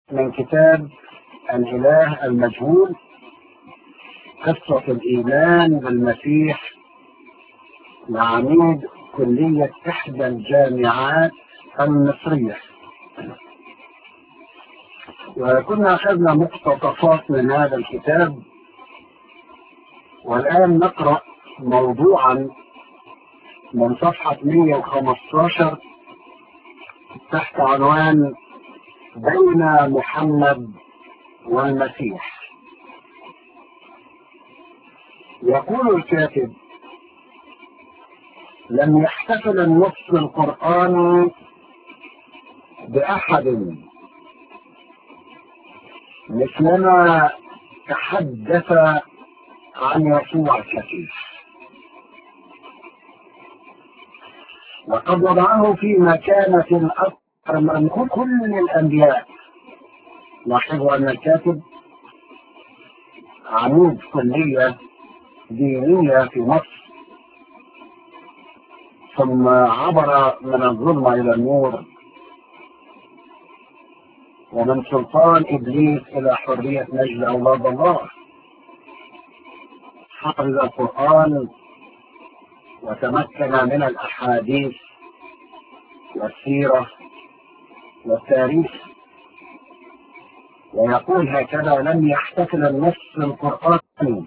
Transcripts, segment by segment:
من كتاب الإله المجهول قصة الإيمان بالمسيح لعميد كلية إحدى الجامعات المصرية وكنا أخذنا مقتطفات من هذا الكتاب والآن نقرأ موضوعا من صفحة 115 تحت عنوان بين محمد والمسيح يقول الكاتب لم يحتفل النص القرآني بأحد مثلما تحدث عن يسوع كثير وقد وضعه في مكانة أكثر من كل الأنبياء لاحظوا أن الكاتب عمود كلية دينية في مصر ثم عبر من الظلمة إلى النور ومن سلطان إبليس إلى حرية نجل أولاد الله حفظ القرآن وتمكن من الأحاديث والسيرة والتاريخ ويقول هكذا لم يحتفل النص القرآني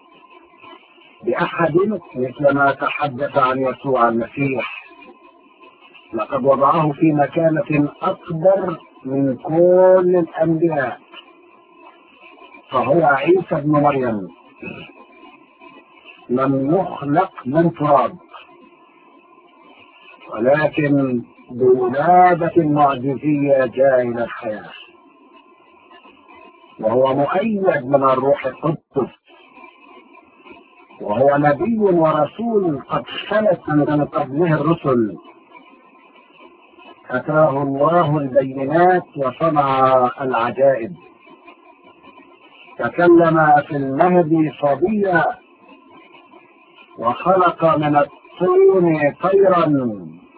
بأحد مثل ما تحدث عن يسوع المسيح لقد وضعه في مكانة أكبر من كل الأنبياء فهو عيسى ابن مريم لم يخلق من تراب ولكن بولادة معجزية جاء إلى الحياة وهو مؤيد من الروح القدس وهو نبي ورسول قد خلت من قبله الرسل أتاه الله البينات وصنع العجائب تكلم في المهد صبيا وخلق من الطين طيرا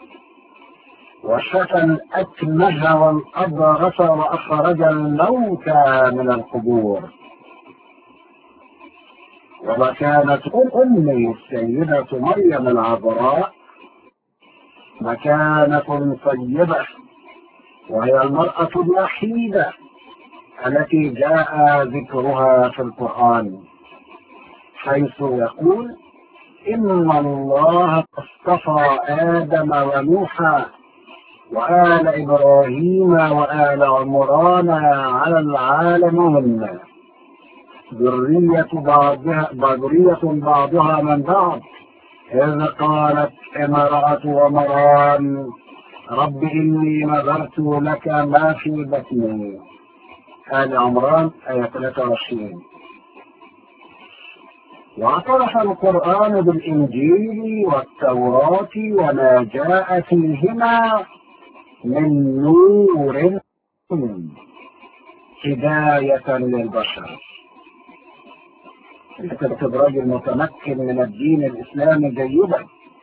وشفى الأكمه والأبرص وأخرج الموتى من القبور وكانت أمي السيدة مريم العذراء مكانة طيبة وهي المرأة الوحيدة التي جاء ذكرها في القرآن حيث يقول إن الله اصطفى آدم ونوحا وآل إبراهيم وآل عمران على العالمين ذرية بعضها ذرية بعضها من بعض إذ قالت امرأة عمران رب إني نذرت لك ما في بطني آل عمران آية 23 واعترف القرآن بالإنجيل والتوراة وما جاء فيهما من نور هداية للبشر تكتب راجل متمكن من الدين الإسلامي جيدا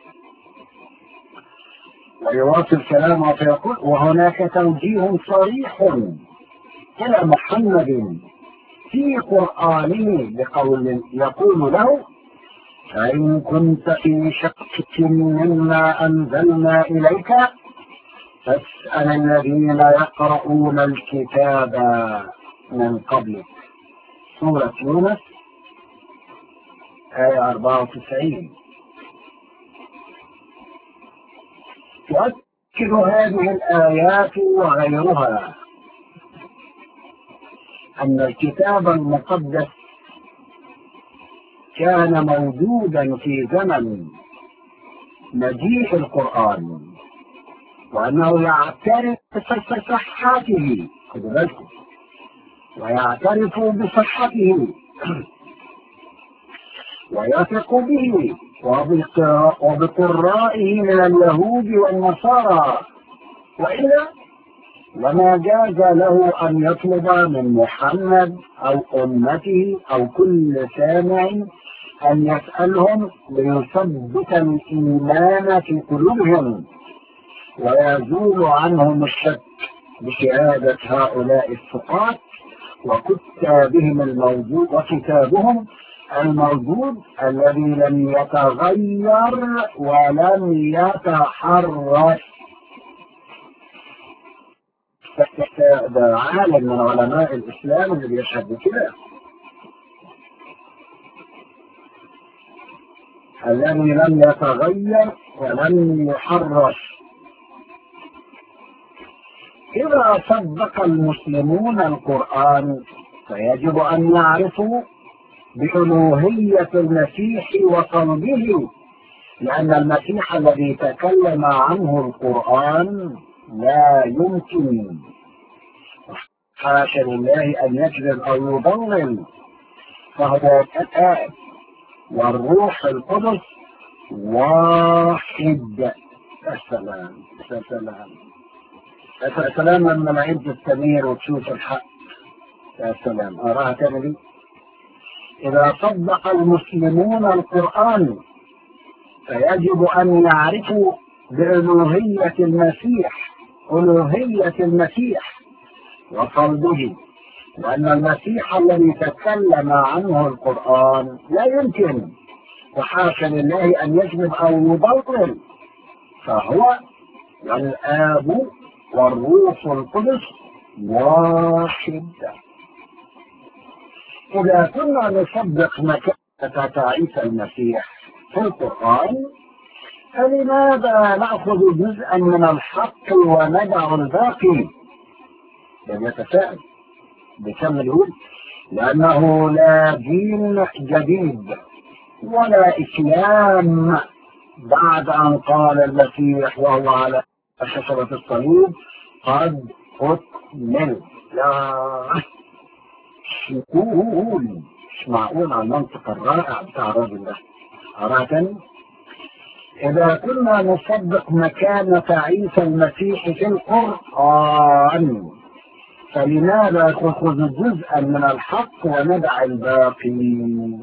ويواصل كلامه فيقول وهناك توجيه صريح إلى محمد في قرآنه بقول يقول له فإن كنت في شك مما أنزلنا إليك فاسأل الذين يقرؤون الكتاب من قبلك سورة يونس آية 94 تؤكد هذه الآيات وغيرها أن الكتاب المقدس كان موجودا في زمن مجيء القرآن وأنه يعترف بصحته خذوا بالكم ويعترف بصحته ويثق به وبقرائه من اليهود والنصارى وإلا لما جاز له أن يطلب من محمد أو أمته أو كل سامع أن يسألهم ليثبت الإيمان في قلوبهم ويزول عنهم الشك بشهادة هؤلاء الثقات وكتابهم الموجود وكتابهم الموجود الذي لم يتغير ولم يتحرك ده عالم من علماء الإسلام اللي بيشهد بكده الذي لم يتغير ولم يحرك إذا صدق المسلمون القرآن فيجب أن يعرفوا بألوهية المسيح وصلبه لأن المسيح الذي تكلم عنه القرآن لا يمكن حاشا لله أن يكذب أو يضلل فهو كتاب والروح القدس واحد السلام السلام السلام لما نعد التمير وتشوف الحق يا سلام أراها تاني دي إذا صدق المسلمون القرآن فيجب أن يعرفوا بألوهية المسيح ألوهية المسيح وصلبه لأن المسيح الذي تكلم عنه القرآن لا يمكن وحاشا لله أن يكذب أو يبطل فهو والآب والروح القدس واحد إذا كنا نصدق مكانة عيسى المسيح في القرآن فلماذا نأخذ جزءا من الحق وندع الباقي؟ يتساءل بكم يقول لأنه لا دين جديد ولا إسلام بعد أن قال المسيح وهو على شجرة الصليب قد أكمل لا معقول مش معقول على المنطق الرائع بتاع الراجل ده أراك إذا كنا نصدق مكانة عيسى المسيح في القرآن فلماذا تأخذ جزءا من الحق وندع الباقي؟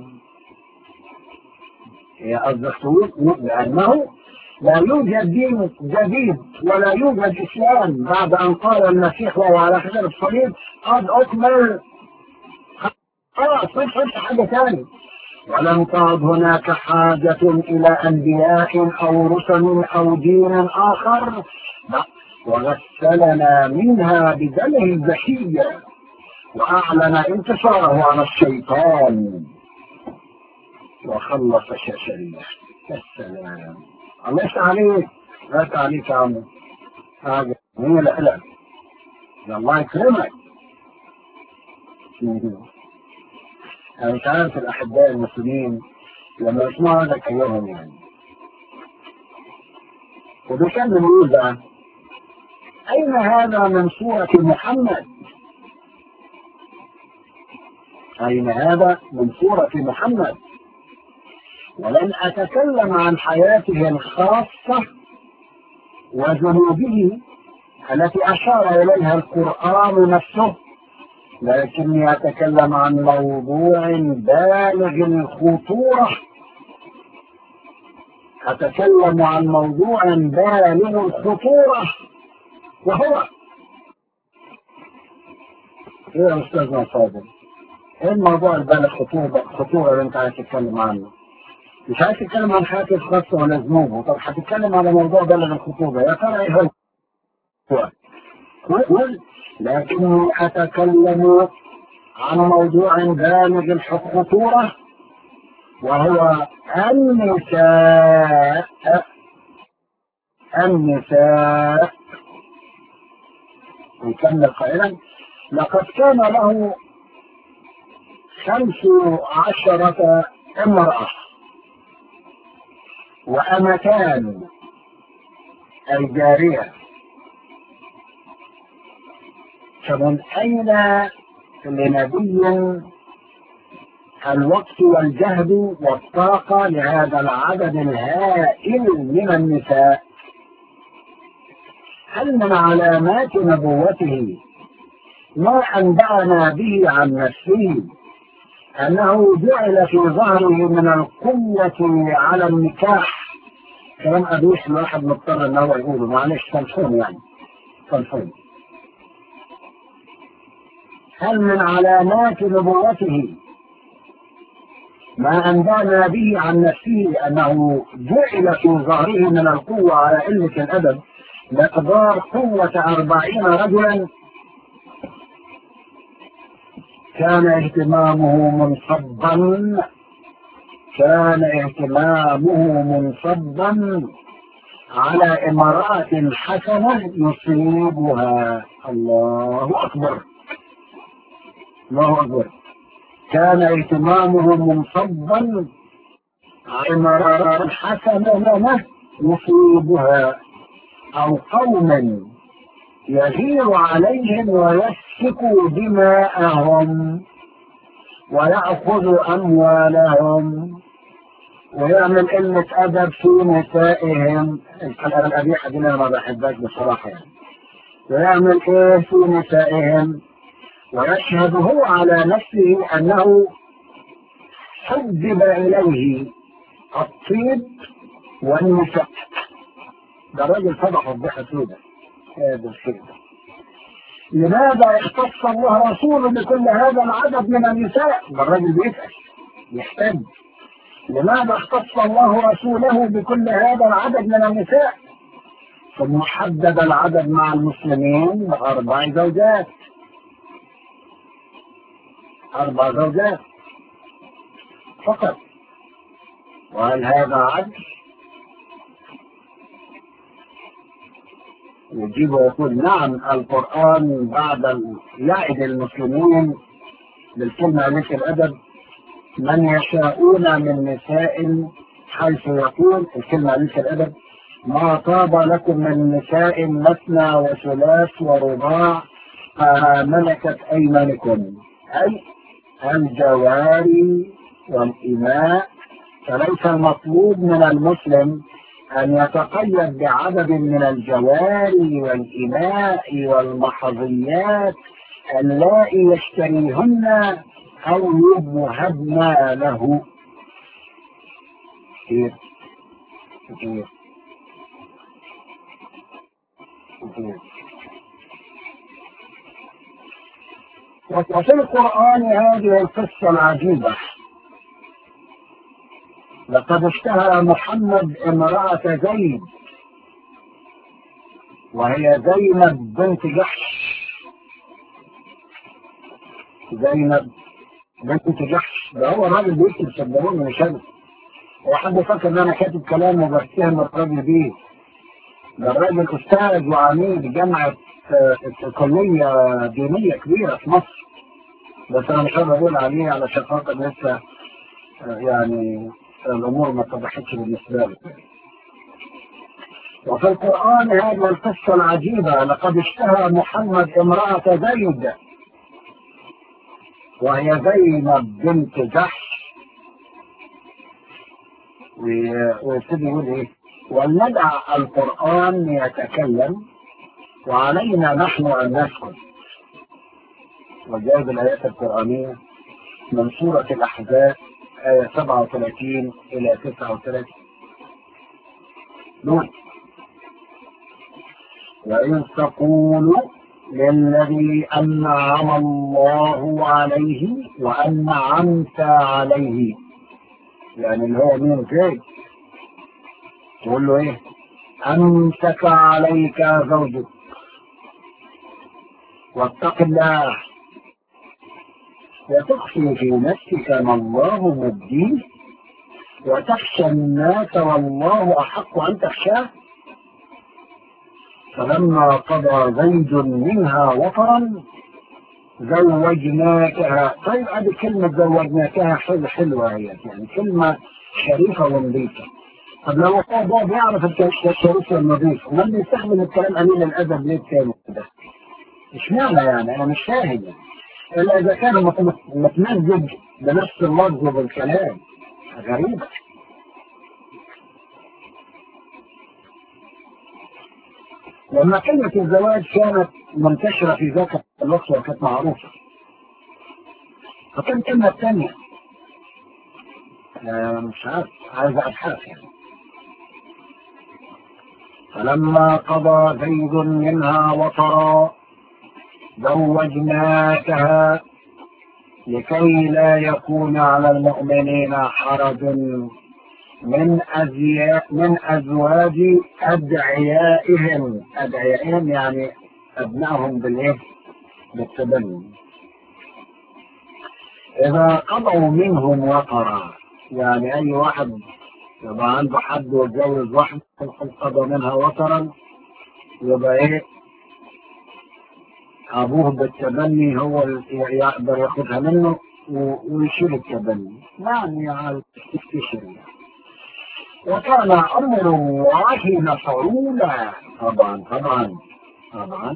هي قصدك تقول لأنه لا يوجد دين جديد ولا يوجد إسلام بعد أن قال المسيح وهو على حجر الصليب قد أكمل خلاص مش مش حاجة ثانية ولم تعد هناك حاجة إلى أنبياء أو رسل أو دين آخر وغسلنا منها بدمه البشية وأعلن انتصاره على الشيطان وخلص شاشريه السلام الله يفتح عليك لا عليك يا عمو حاجة جميلة لا الله يكرمك أنا مش عارف الأحباء المسلمين لما يسمعوا هذا كلامهم يعني وبيكمل يقول بقى أين هذا من سورة محمد؟ أين هذا من سورة محمد؟ ولن أتكلم عن حياته الخاصة وذنوبه التي أشار إليها القرآن نفسه لكني أتكلم عن موضوع بالغ الخطورة أتكلم عن موضوع بالغ الخطورة وهو ايه يا استاذنا فاضل ايه الموضوع البالغ خطورة خطورة اللي انت عايز تتكلم عنه مش عايز تتكلم عن حياته الخاصة ولا ذنوبه طب هتتكلم على موضوع بالغ الخطورة يا ترى ايه هو قل لكني أتكلم عن موضوع بالغ الخطورة وهو النساء النساء نكمل قائلا لقد كان له خمس عشرة امرأة وأمتان الجارية فمن أين لنبي الوقت والجهد والطاقة لهذا العدد الهائل من النساء هل من علامات نبوته ما أنبأنا به عن نفسه أنه جعل في ظهره من القوة على النكاح كلام أبيش الواحد مضطر أن هو يقوله معلش سامحوني يعني سامحوني هل من علامات نبوته ما أنبانا به عن نفسه أنه جعل في ظهره من القوة على قلة الأدب مقدار قوة أربعين رجلا كان اهتمامه منصبا كان اهتمامه منصبا على امرأة حسنة يصيبها الله أكبر الله أكبر كان اهتمامه منصبا على امرأة حسنة يصيبها أو قوما يغير عليهم ويسفك دماءهم ويأخذ أموالهم ويعمل قلة أدب في نسائهم الكلام القبيحة دي أنا ما بحبهاش بصراحة يعني ويعمل إيه في نسائهم ويشهد هو على نفسه أنه حبب إليه الطيب والنساء ده راجل فضح الضحى سودة هذا الشيء لماذا اختص الله رسوله بكل هذا العدد من النساء ده الراجل بيسأل يحتاج لماذا اختص الله رسوله بكل هذا العدد من النساء ثم حدد العدد مع المسلمين بأربع زوجات أربع زوجات فقط وهل هذا عدل؟ يجيب ويقول نعم القرآن بعد يعد المسلمين بالكلمة مثل الأدب من يشاءون من نساء حيث يقول الكلمة مثل الأدب ما طاب لكم من نساء مثنى وثلاث ورباع ملكت أيمانكم أي الجواري والإماء فليس المطلوب من المسلم أن يتقيد بعدد من الجواري والإماء والمحظيات اللائي يشتريهن أو يوهبن له كتير كتير كتير وفي القرآن هذه القصة العجيبة لقد اشتهى محمد امرأة زيد وهي زينب بنت جحش زينب بنت جحش ده هو الراجل بيكتب صدقوني مش انا هو حد فاكر ان انا كاتب كلام وبتهم الراجل بيه ده الراجل استاذ وعميد جامعة كلية دينية كبيرة في مصر بس انا مش هقدر اقول عليه علشان خاطر لسه يعني الامور ما اتضحتش بالنسبه لي وفي القران هذه القصه العجيبه لقد اشتهى محمد امراه زيد وهي زينب بنت جحش ويبتدي يقول ايه ولندع القران يتكلم وعلينا نحن ان نسكت وجايب الايات القرانيه من سوره الاحزاب آية 37 إلى 39 نور وإن تقول للذي أنعم الله عليه وأنعمت عليه يعني اللي هو مين فيه تقول له إيه أمسك عليك زوجك واتق الله وتخفي في نفسك ما الله مبديه وتخشى الناس والله أحق أن تخشاه فلما قضى زيد منها وطرا زوجناكها طيب هذه كلمة زوجناكها حلوة حلوة هي يعني كلمة شريفة ونظيفة طب لو هو بيعرف الشريف والنظيف امال بيستخدم الكلام قليل الادب ليه التاني ده؟ اشمعنى يعني انا مش فاهم يعني. الا اذا كان متمزج بنفس اللفظ بالكلام غريبة لما كلمة الزواج كانت منتشرة في ذاك الوقت وكانت معروفة فكان كلمة ثانية آه مش عارف عايز ابحاث يعني فلما قضى زيد منها وطرا زوجناكها لكي لا يكون على المؤمنين حرج من أزياء من أزواج أدعيائهم أدعيائهم يعني أبنائهم بالإيه؟ بالتبني إذا قضوا منهم وطرا يعني أي واحد يبقى عنده حد ويتجوز واحدة قضى منها وطرا يبقى إيه أبوه بالتبني هو اللي يقدر ياخدها منه ويشيل التبني يعني على الشريعة وكان أمر الله مفعولا طبعا طبعا طبعا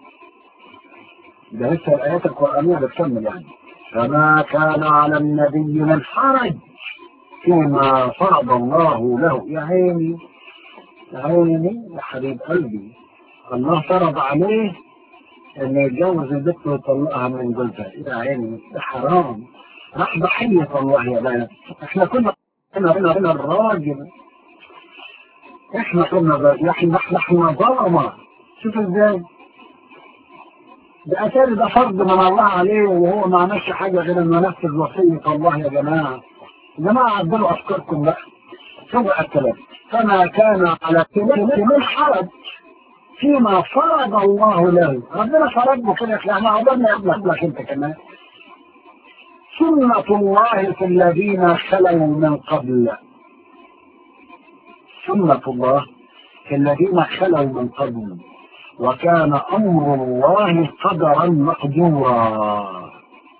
ده لسه الآيات القرآنية بتكمل يعني فما كان على النبي من حرج فيما فرض الله له يا عيني يا عيني يا حبيب قلبي الله فرض عليه انه يتجوز البنت ويطلقها من جوزها يا عيني ده حرام راح ضحية الله يا بنات احنا كنا هنا هنا هنا الراجل احنا كنا احنا احنا ظلمة شوف ازاي ده أتاري ده فرض من الله عليه وهو ما عملش حاجة غير انه ينفذ وصية الله يا جماعة يا جماعة عدلوا أفكاركم بقى شوفوا الكلام فما كان على كلمة من حرج فيما فرض الله له ربنا فرض له كده يعني عقبالنا يقبلك انت كمان سنة الله في الذين خلوا من قبل سنة الله في الذين خلوا من قبل وكان أمر الله قدرا مقدورا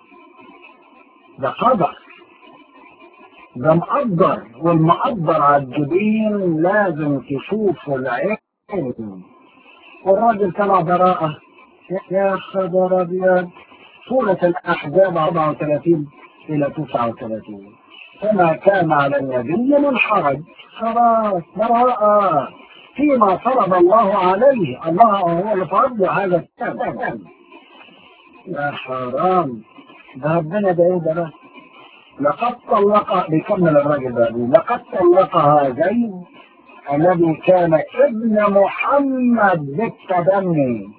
ده قدر ده مقدر والمقدر على الجبين لازم تشوف العين والراجل طلع براءة يا خبر أبيض سورة الأحزاب 34 إلى 39 فما كان على النبي من حرج خلاص براءة فيما فرض الله عليه الله هو اللي فرض له هذا الكلام يا حرام ده ربنا ده ايه ده بقى لقد طلق بيكمل الراجل ده لقد طلقها زيد الذي كان ابن محمد بالتبني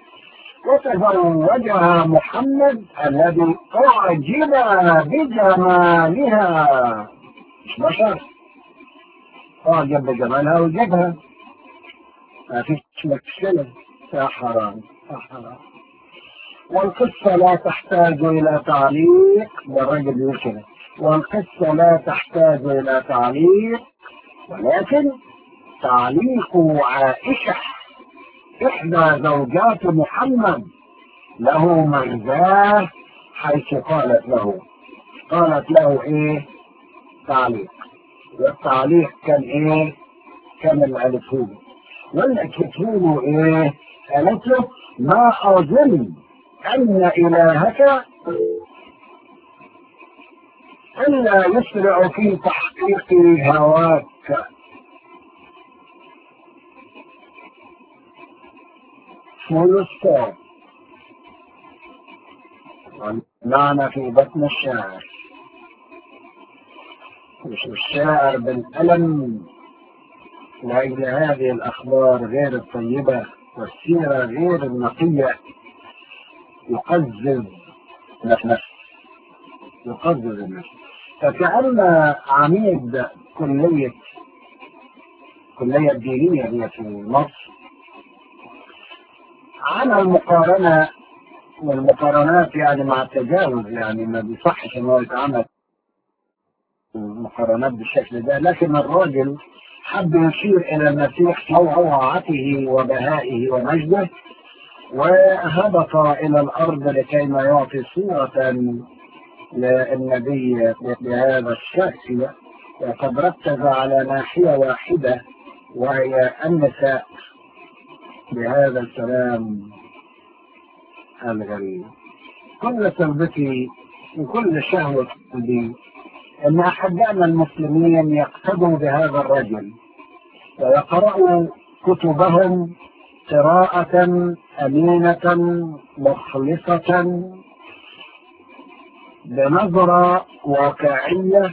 وتزوجها محمد الذي أعجب بجمالها مش بشر أعجب بجمالها وجبها ما فيش مشكلة يا حرام يا حرام والقصة لا تحتاج إلى تعليق ده الراجل بيقول كده والقصة لا تحتاج إلى تعليق ولكن تعليق عائشة إحدى زوجات محمد له مغزاه حيث قالت له قالت له إيه تعليق والتعليق كان إيه كان الألفون والأكتفون إيه قالت له ما أظن أن إلهك إلا يسرع في تحقيق هواك اسمه الشاعر والمعنى في بطن الشاعر مش الشاعر بالألم لأجل هذه الأخبار غير الطيبة والسيرة غير النقية يقزز نفسه يقزز النفس فكأن عميد كلية كلية دينية هي في مصر عمل مقارنة والمقارنات يعني مع التجاوز يعني ما بيصحش ان هو يتعمل مقارنات بالشكل ده لكن الراجل حب يشير الى المسيح روعته وبهائه ومجده وهبط الى الارض لكي ما يعطي صورة للنبي بهذا الشكل وقد ركز على ناحية واحدة وهي النساء بهذا الكلام الغريب كل سلبتي وكل شهوة قلبي أن أحبائنا المسلمين يقتدوا بهذا الرجل ويقرأوا كتبهم قراءة أمينة مخلصة بنظرة واقعية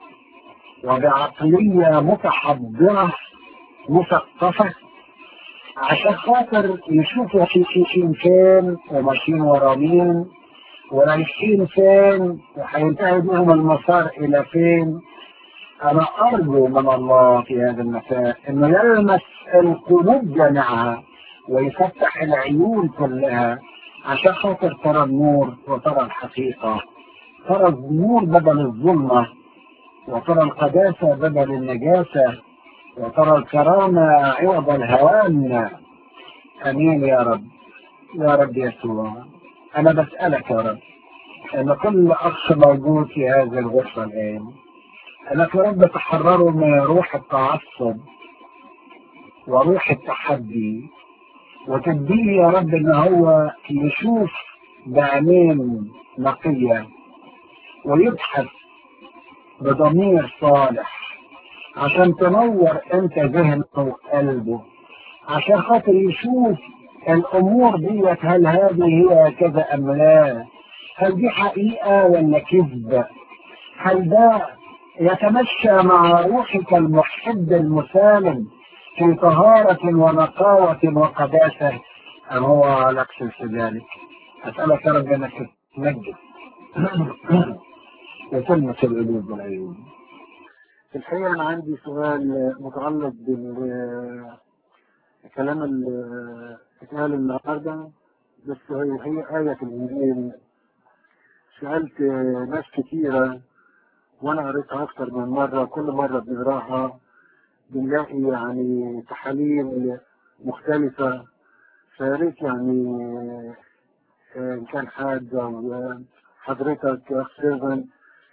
وبعقلية متحضرة مثقفة عشان خاطر يشوفوا حقيقيين فين وماشيين ورا مين ورايحين فين وهينتهي بهم المسار الى فين انا ارجو من الله في هذا المساء انه يلمس القلوب جميعها ويفتح العيون كلها عشان خاطر ترى النور وترى الحقيقة ترى النور بدل الظلمة وترى القداسة بدل النجاسة وترى الكرامة عوض الهوان امين يا رب يا رب يسوع انا بسألك يا رب ان كل اخ موجود في هذه الغرفة الان انك يا رب تحرره من روح التعصب وروح التحدي وتديه يا رب ان هو يشوف بعينين نقية ويبحث بضمير صالح عشان تنور انت ذهنه وقلبه عشان خاطر يشوف الامور ديت هل هذه هي كذا ام لا هل دي حقيقة ولا كذب هل ده يتمشى مع روحك المحب المسالم في طهارة ونقاوة وقداسة أم هو على عكس ذلك أسألك يا رب أنك تنجد وتلمس القلوب والعيون في الحقيقة أنا عندي سؤال متعلق بالكلام اللي اتقال النهاردة بس هي هي آية في الإنجيل سألت ناس كتيرة وأنا قريتها أكتر من مرة كل مرة بنقراها بنلاقي يعني تحاليل مختلفة فياريت يعني إن كان حد أو حضرتك يا أخ سيفن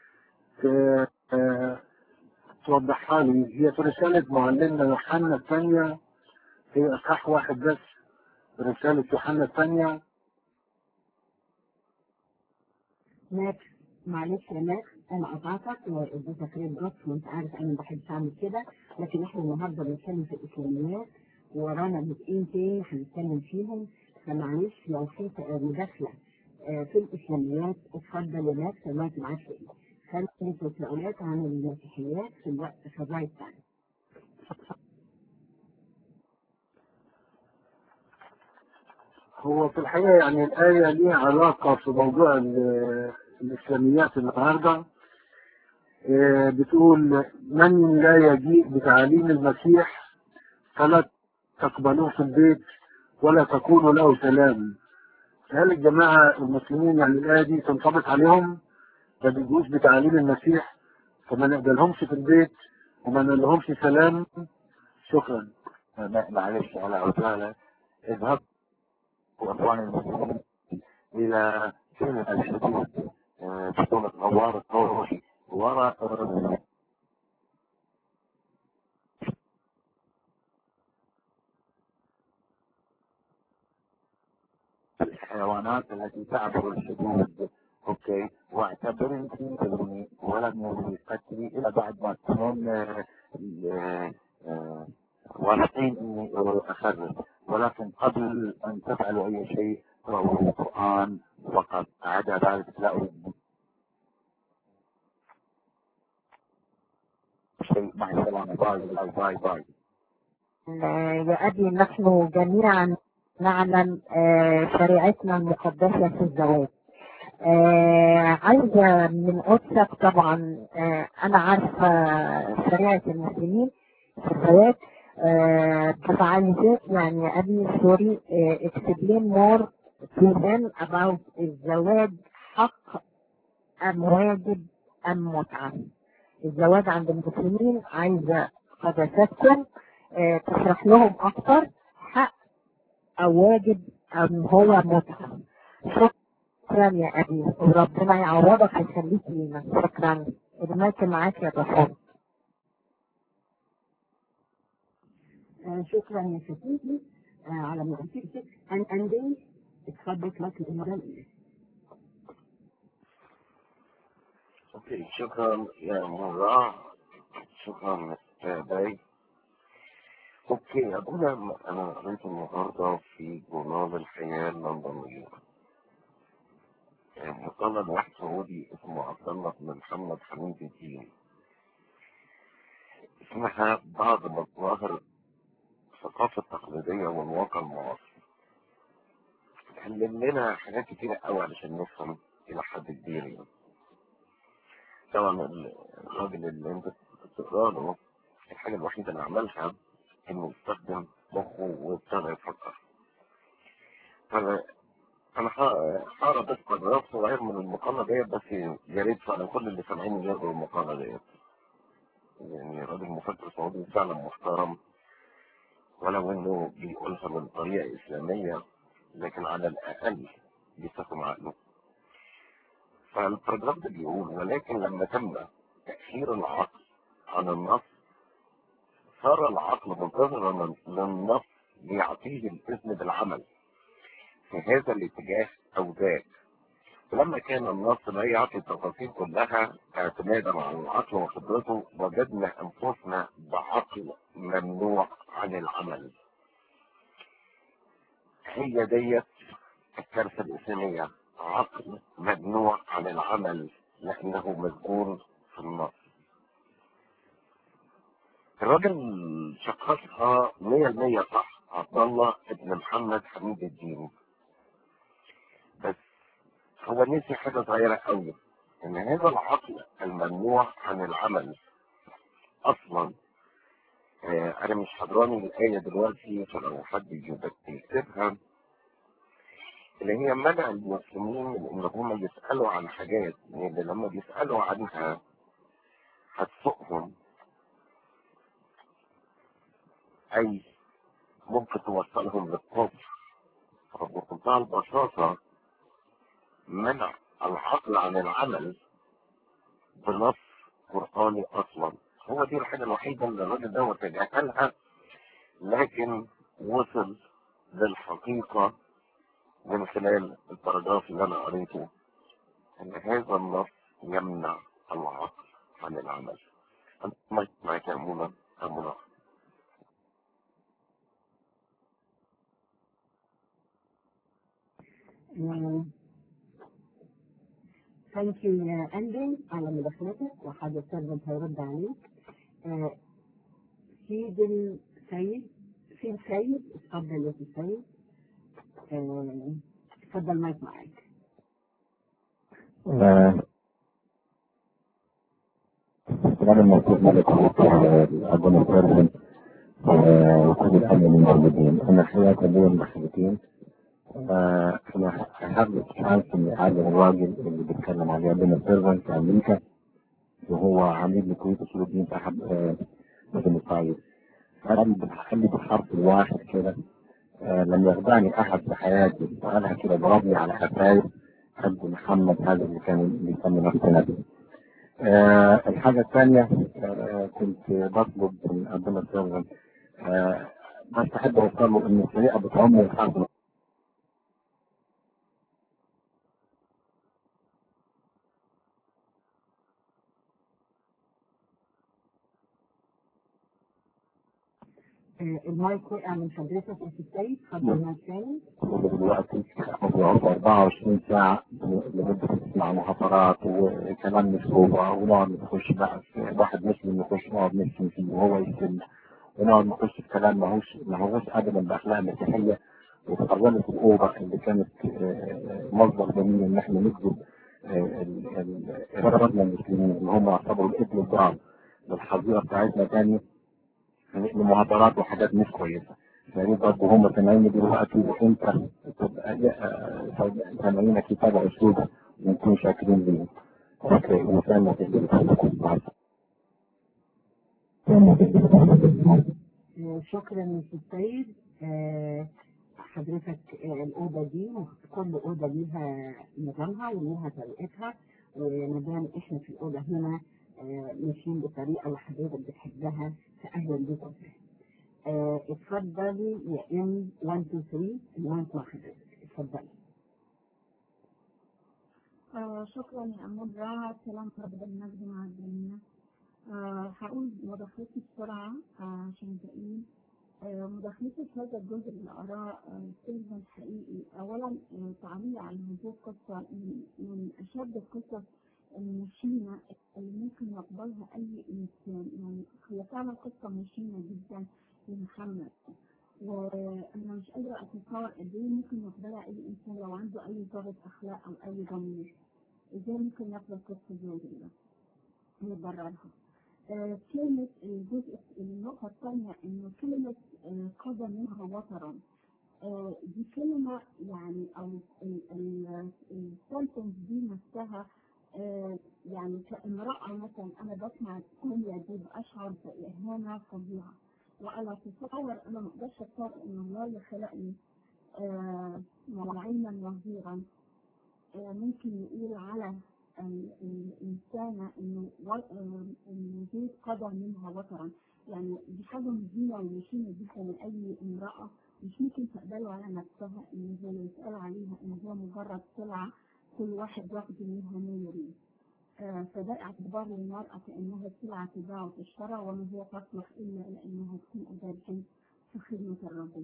توضحها لي هي في رسالة معلمنا يوحنا الثانية هي إصحاح واحد بس رسالة يوحنا الثانية ماكس معلش يا ماكس انا قطعتك واديتك ريد جوت وانت عارف انا ما بحبش اعمل كده لكن احنا النهارده بنتكلم في الاسلاميات ورانا جزئين تاني هنتكلم فيهم فمعلش لو في مداخله في الاسلاميات اتفضل يا ماكس الوقت معاك ايه خلي تساؤلات عن المسيحيات في الوقت في الرايت تايم هو في الحقيقة يعني الآية ليها علاقة في موضوع الإسلاميات النهاردة بتقول من لا يجيء بتعاليم المسيح فلا تقبلوه في البيت ولا تكونوا له سلام هل الجماعة المسلمين يعني الآية دي تنطبق عليهم ما بيجوش بتعاليم المسيح فما نقبلهمش في البيت وما نقولهمش سلام شكرا معلش على عجالة اذهب واخواني المسلمين الى فيلم الحدود بطولة غوار الطوشي وراء الحيوانات التي تعبر الحدود اوكي واعتبر انت تدرني ولم يوجد قتلي الا بعد ما تكونون واثقين اني اخرج ولكن قبل ان تفعلوا اي شيء اقرأوا القرآن فقط عدا ذلك لا اريد شيء مع السلامة باي باي باي باي يا أبي نحن جميعا نعلم شريعتنا المقدسة في الزواج عايزة من قدسك طبعا أنا عارفة شريعة المسلمين في الزواج بس عايزاك يعني يا أبي سوري explain more to them about الزواج حق أم واجب أم متعة الزواج عند المسلمين عايزة قدساتكم تشرح لهم أكتر حق أو واجب أم هو متعة شكرا يا أبي وربنا يعوضك ويخليك لينا شكرا المايك معاك يا دكتور شكرا يا شفيقي على معرفتك أن أندي اتفضل لك الإمران اوكي شكرا يا مرة شكرا يا باي اوكي اقول انا قريت النهارده في جورنال الحياة اللندنية مقالة واحد سعودي اسمه عبد الله بن محمد حميد الدين اسمها بعض مظاهر الثقافة التقليدية والواقع المعاصر اتكلم لنا حاجات كتيرة قوي علشان نفهم إلى حد كبير يعني طبعا الراجل اللي انت بتقرا له الحاجة الوحيدة اللي عملها انه يستخدم مخه وابتدى يفكر فانا انا هقرا بس باراجراف صغير من المقالة ديت بس يا ريت فعلا كل اللي سامعيني يقروا المقالة ديت يعني راجل مفكر سعودي فعلا محترم ولو انه بيقولها من طريقة اسلامية لكن على الاقل بيستخدم عقله فالبروجرام ده بيقول ولكن لما تم تأثير العقل عن النص صار العقل منتظرا للنص ليعطيه الإذن بالعمل في هذا الاتجاه أو ذاك ولما كان النص لا يعطي التفاصيل كلها اعتمادا على العقل وخبرته وجدنا أنفسنا بعقل ممنوع عن العمل هي ديت الكارثة الإسلامية عقل ممنوع عن العمل لأنه مذكور في النص الراجل شخصها مية المية صح عبد الله ابن محمد حميد الدين بس هو نسي حاجة صغيرة قوي ان هذا العقل الممنوع عن العمل اصلا آه انا مش حضراني الاية دلوقتي فلو حد يكتبها اللي هي منع المسلمين من ان هم يسألوا عن حاجات اللي لما بيسألوا عنها هتسوقهم اي ممكن توصلهم للكفر فبمنتهى البساطة منع العقل عن العمل بنص قرآني اصلا هو دي الحاجة الوحيدة اللي الراجل ده تجاهلها لكن وصل للحقيقة من خلال الباراجراف اللي انا قريته ان هذا النص يمنع العقل عن العمل انت معك يا منى يا منى ثانك يو يا أندي على مداخلتك وحاجة سيرفنت هيرد عليك آه، سيد السيد سيد السيد اتفضل يا سيد السيد آه، اتفضل مايك معاك السلام الموجود ملك ربنا يكرمهم وكل الأمن الموجودين أنا حياة أبويا المحبتين أنا حابب أعرف إن هذا الراجل اللي بيتكلم عليه ربنا سيرفنت في أمريكا وهو عميد لكلية أصول الدين في أحد مدن الطايف قال لي بالحرف الواحد كده آه، لم يخدعني احد في حياتي وقالها كده ضربني على حكايه حد محمد هذا اللي كان بيسمي نفسه نبي. آه الحاجه الثانيه آه كنت بطلب من ربنا سيرفن آه بس احب اوصل له ان الطريقه بتعم الحرب آه، المايك وقع من حضرتك يا سيد السيد اتفضل المايك تاني دلوقتي بيقعد 24 ساعة لمدة تسمع محاضرات وكلام مكتوبة ونقعد نخش بقى في واحد مسلم نخش نقعد نسلم فيه وهو يسلم ونقعد نخش في كلام ماهوش ماهوش أبدا بأخلاق مسيحية وتقربت الأوضة اللي كانت آه، مصدر جميل إن إحنا نكذب إخواننا المسلمين اللي هم يعتبروا الابن الضال للحظيرة بتاعتنا تاني لمحاضرات وحاجات مش كويسة يعني برضه هم سامعين دلوقتي وانت تبقى سامعين كتابة اسلوبه ونكون شاكرين ليه. اوكي وسام ما تقدر آه، شكرا يا سيد السيد آه، حضرتك آه، الأوضة دي كل أوضة ليها نظامها وليها طريقتها وما دام احنا في الأوضة هنا آه، ماشيين بالطريقة اللي حضرتك بتحبها فأهلا بكم آه، اتفضلي يا ام 1 2 3 المايك مع حضرتك اتفضلي آه شكرا يا أمورة سلام رب المجد مع الجميع آه هقول مداخلتي بسرعة آه عشان تقيل آه مداخلتي في هذا الجزء اللي أراه آه سيلفن حقيقي أولا آه تعليق على هذه القصة من, من أشد القصص المشينة اللي ممكن يقبلها أي إنسان يعني هي فعلا قصة مشينة جدا لمحمد وانا مش قادره اتصور قد ايه ممكن يقبلها اي انسان لو عنده اي ضابط اخلاق او اي ضمير ازاي ممكن يقبل قصه زي دي ويبررها آه، كلمة الجزء النقطة الثانية إنه كلمة آه، قضى منها وطرا آه، دي كلمة يعني أو السنتنس دي نفسها آه، يعني كامرأة مثلا أنا بسمع الجملة دي بأشعر بإهانة فظيعة وأنا أتصور أنا ما أقدرش أتصور إن الله اللي خلقني آه، معينا وظيرا آه، ممكن يقول على ال- الإنسانة إنه و- آه، إنه زيد قضى منها وطرا يعني دي حاجة مهينة ومشينة جدا من أي امرأة مش ممكن تقبله على نفسها إن هي يتقال عليها إن هي مجرد سلعة كل واحد ياخد منها ما يريد آه، فده اعتبار للمرأة كأنها سلعة تباع وتشترى وما هي تصلح إلا لأنها تكون أداة في خدمة الرجل.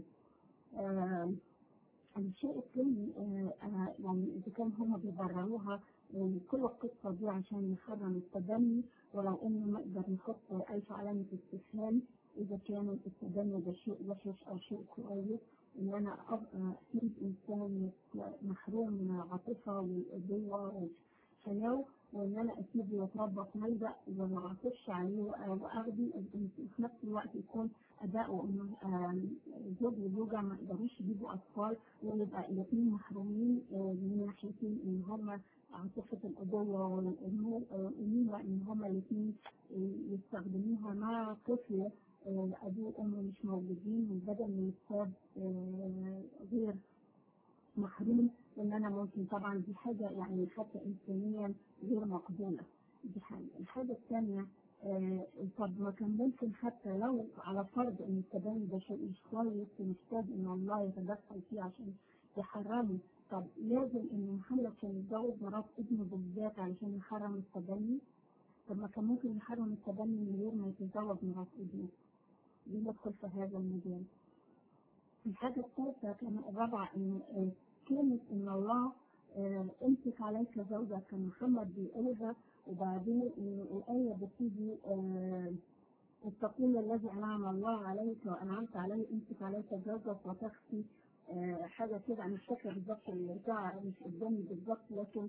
آه، الشيء الثاني آه، آه، يعني إذا كان هم بيبرروها يعني كل القصة دي عشان يحرم التبني ولو إنه نقدر نحط ألف علامة استفهام إذا كان التبني ده شيء وحش أو شيء كويس إن أنا أبقى أسيب إنسان محروم من العاطفة والأبوة والحياة وإن أنا أسيبه يتربى في ملجأ وما أعطفش عليه وأخده وفي نفس الوقت يكون أداؤه إنه آم، زوج وزوجة ما يقدروش يجيبوا أطفال ويبقى الاثنين محرومين آه، من ناحيتين إن هما عاطفة الأبوة والأمومة إن هما الاثنين يستخدموها مع طفل آه، أبوه وأمه مش موجودين بدل ما يتساب آه، غير محروم وإن أنا ممكن طبعا دي حاجة يعني حتى إنسانيا غير مقبولة دي حاجة الحاجة الثانية آه، طب ما كان ممكن حتى لو على فرض ان التبني ده شيء مش كويس ومحتاج ان الله يتدخل فيه عشان يحرمه طب لازم ان محمد كان يتجوز مرات ابنه بالذات علشان يحرم التبني طب ما كان ممكن يحرم التبني من غير ما يتزوج مرات ابنه دي ندخل في هذا المجال الحاجة الثالثة كان الرابعة ان آه، كلمة ان الله آه، امسك عليك زوجك كان محمد بيقولها وبعدين إن الآية بتيجي آه، التقول الذي أنعم الله عليك وأنعمت عليه امسك عليك زوجك وتخفي آه، حاجة كده أنا مش فاكرة بالظبط اللي بتاع مش قدامي بالظبط لكن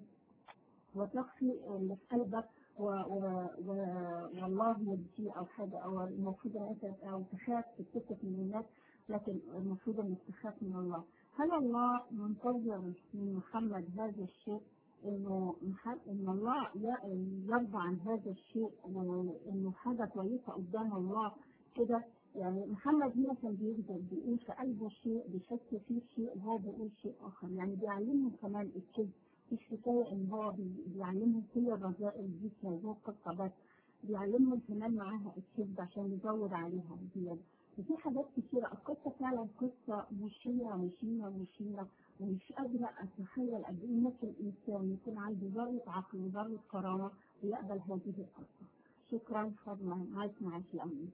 وتخفي اللي في قلبك و و و والله يبكي أو حاجة أو المفروض إن أنت أو تخاف تتكسف من الناس لكن المفروض إنك تخاف من الله هل الله منتظر من محمد هذا الشيء انه مح- ان الله ي- يرضى عن هذا الشيء وانه حاجه كويسه قدام الله كده يعني محمد هنا كان بيكذب بيقول في قلبه شيء بيحس فيه شيء وهو بيقول شيء اخر يعني بيعلمهم كمان الكذب مش حكايه ان هو بي- بيعلمهم كل الرذائل دي في موضوع قصه بس بيعلمهم كمان معاها الكذب عشان يزود عليها زياده وفي حاجات كتيرة القصة فعلا قصة مشينة مشينة مشينة ومش قادرة أتخيل قد إيه ممكن الإنسان يكون عنده ذرة عقل وذرة كرامة ويقبل هذه القصة. شكرا فضلا معاك معاك الأمين.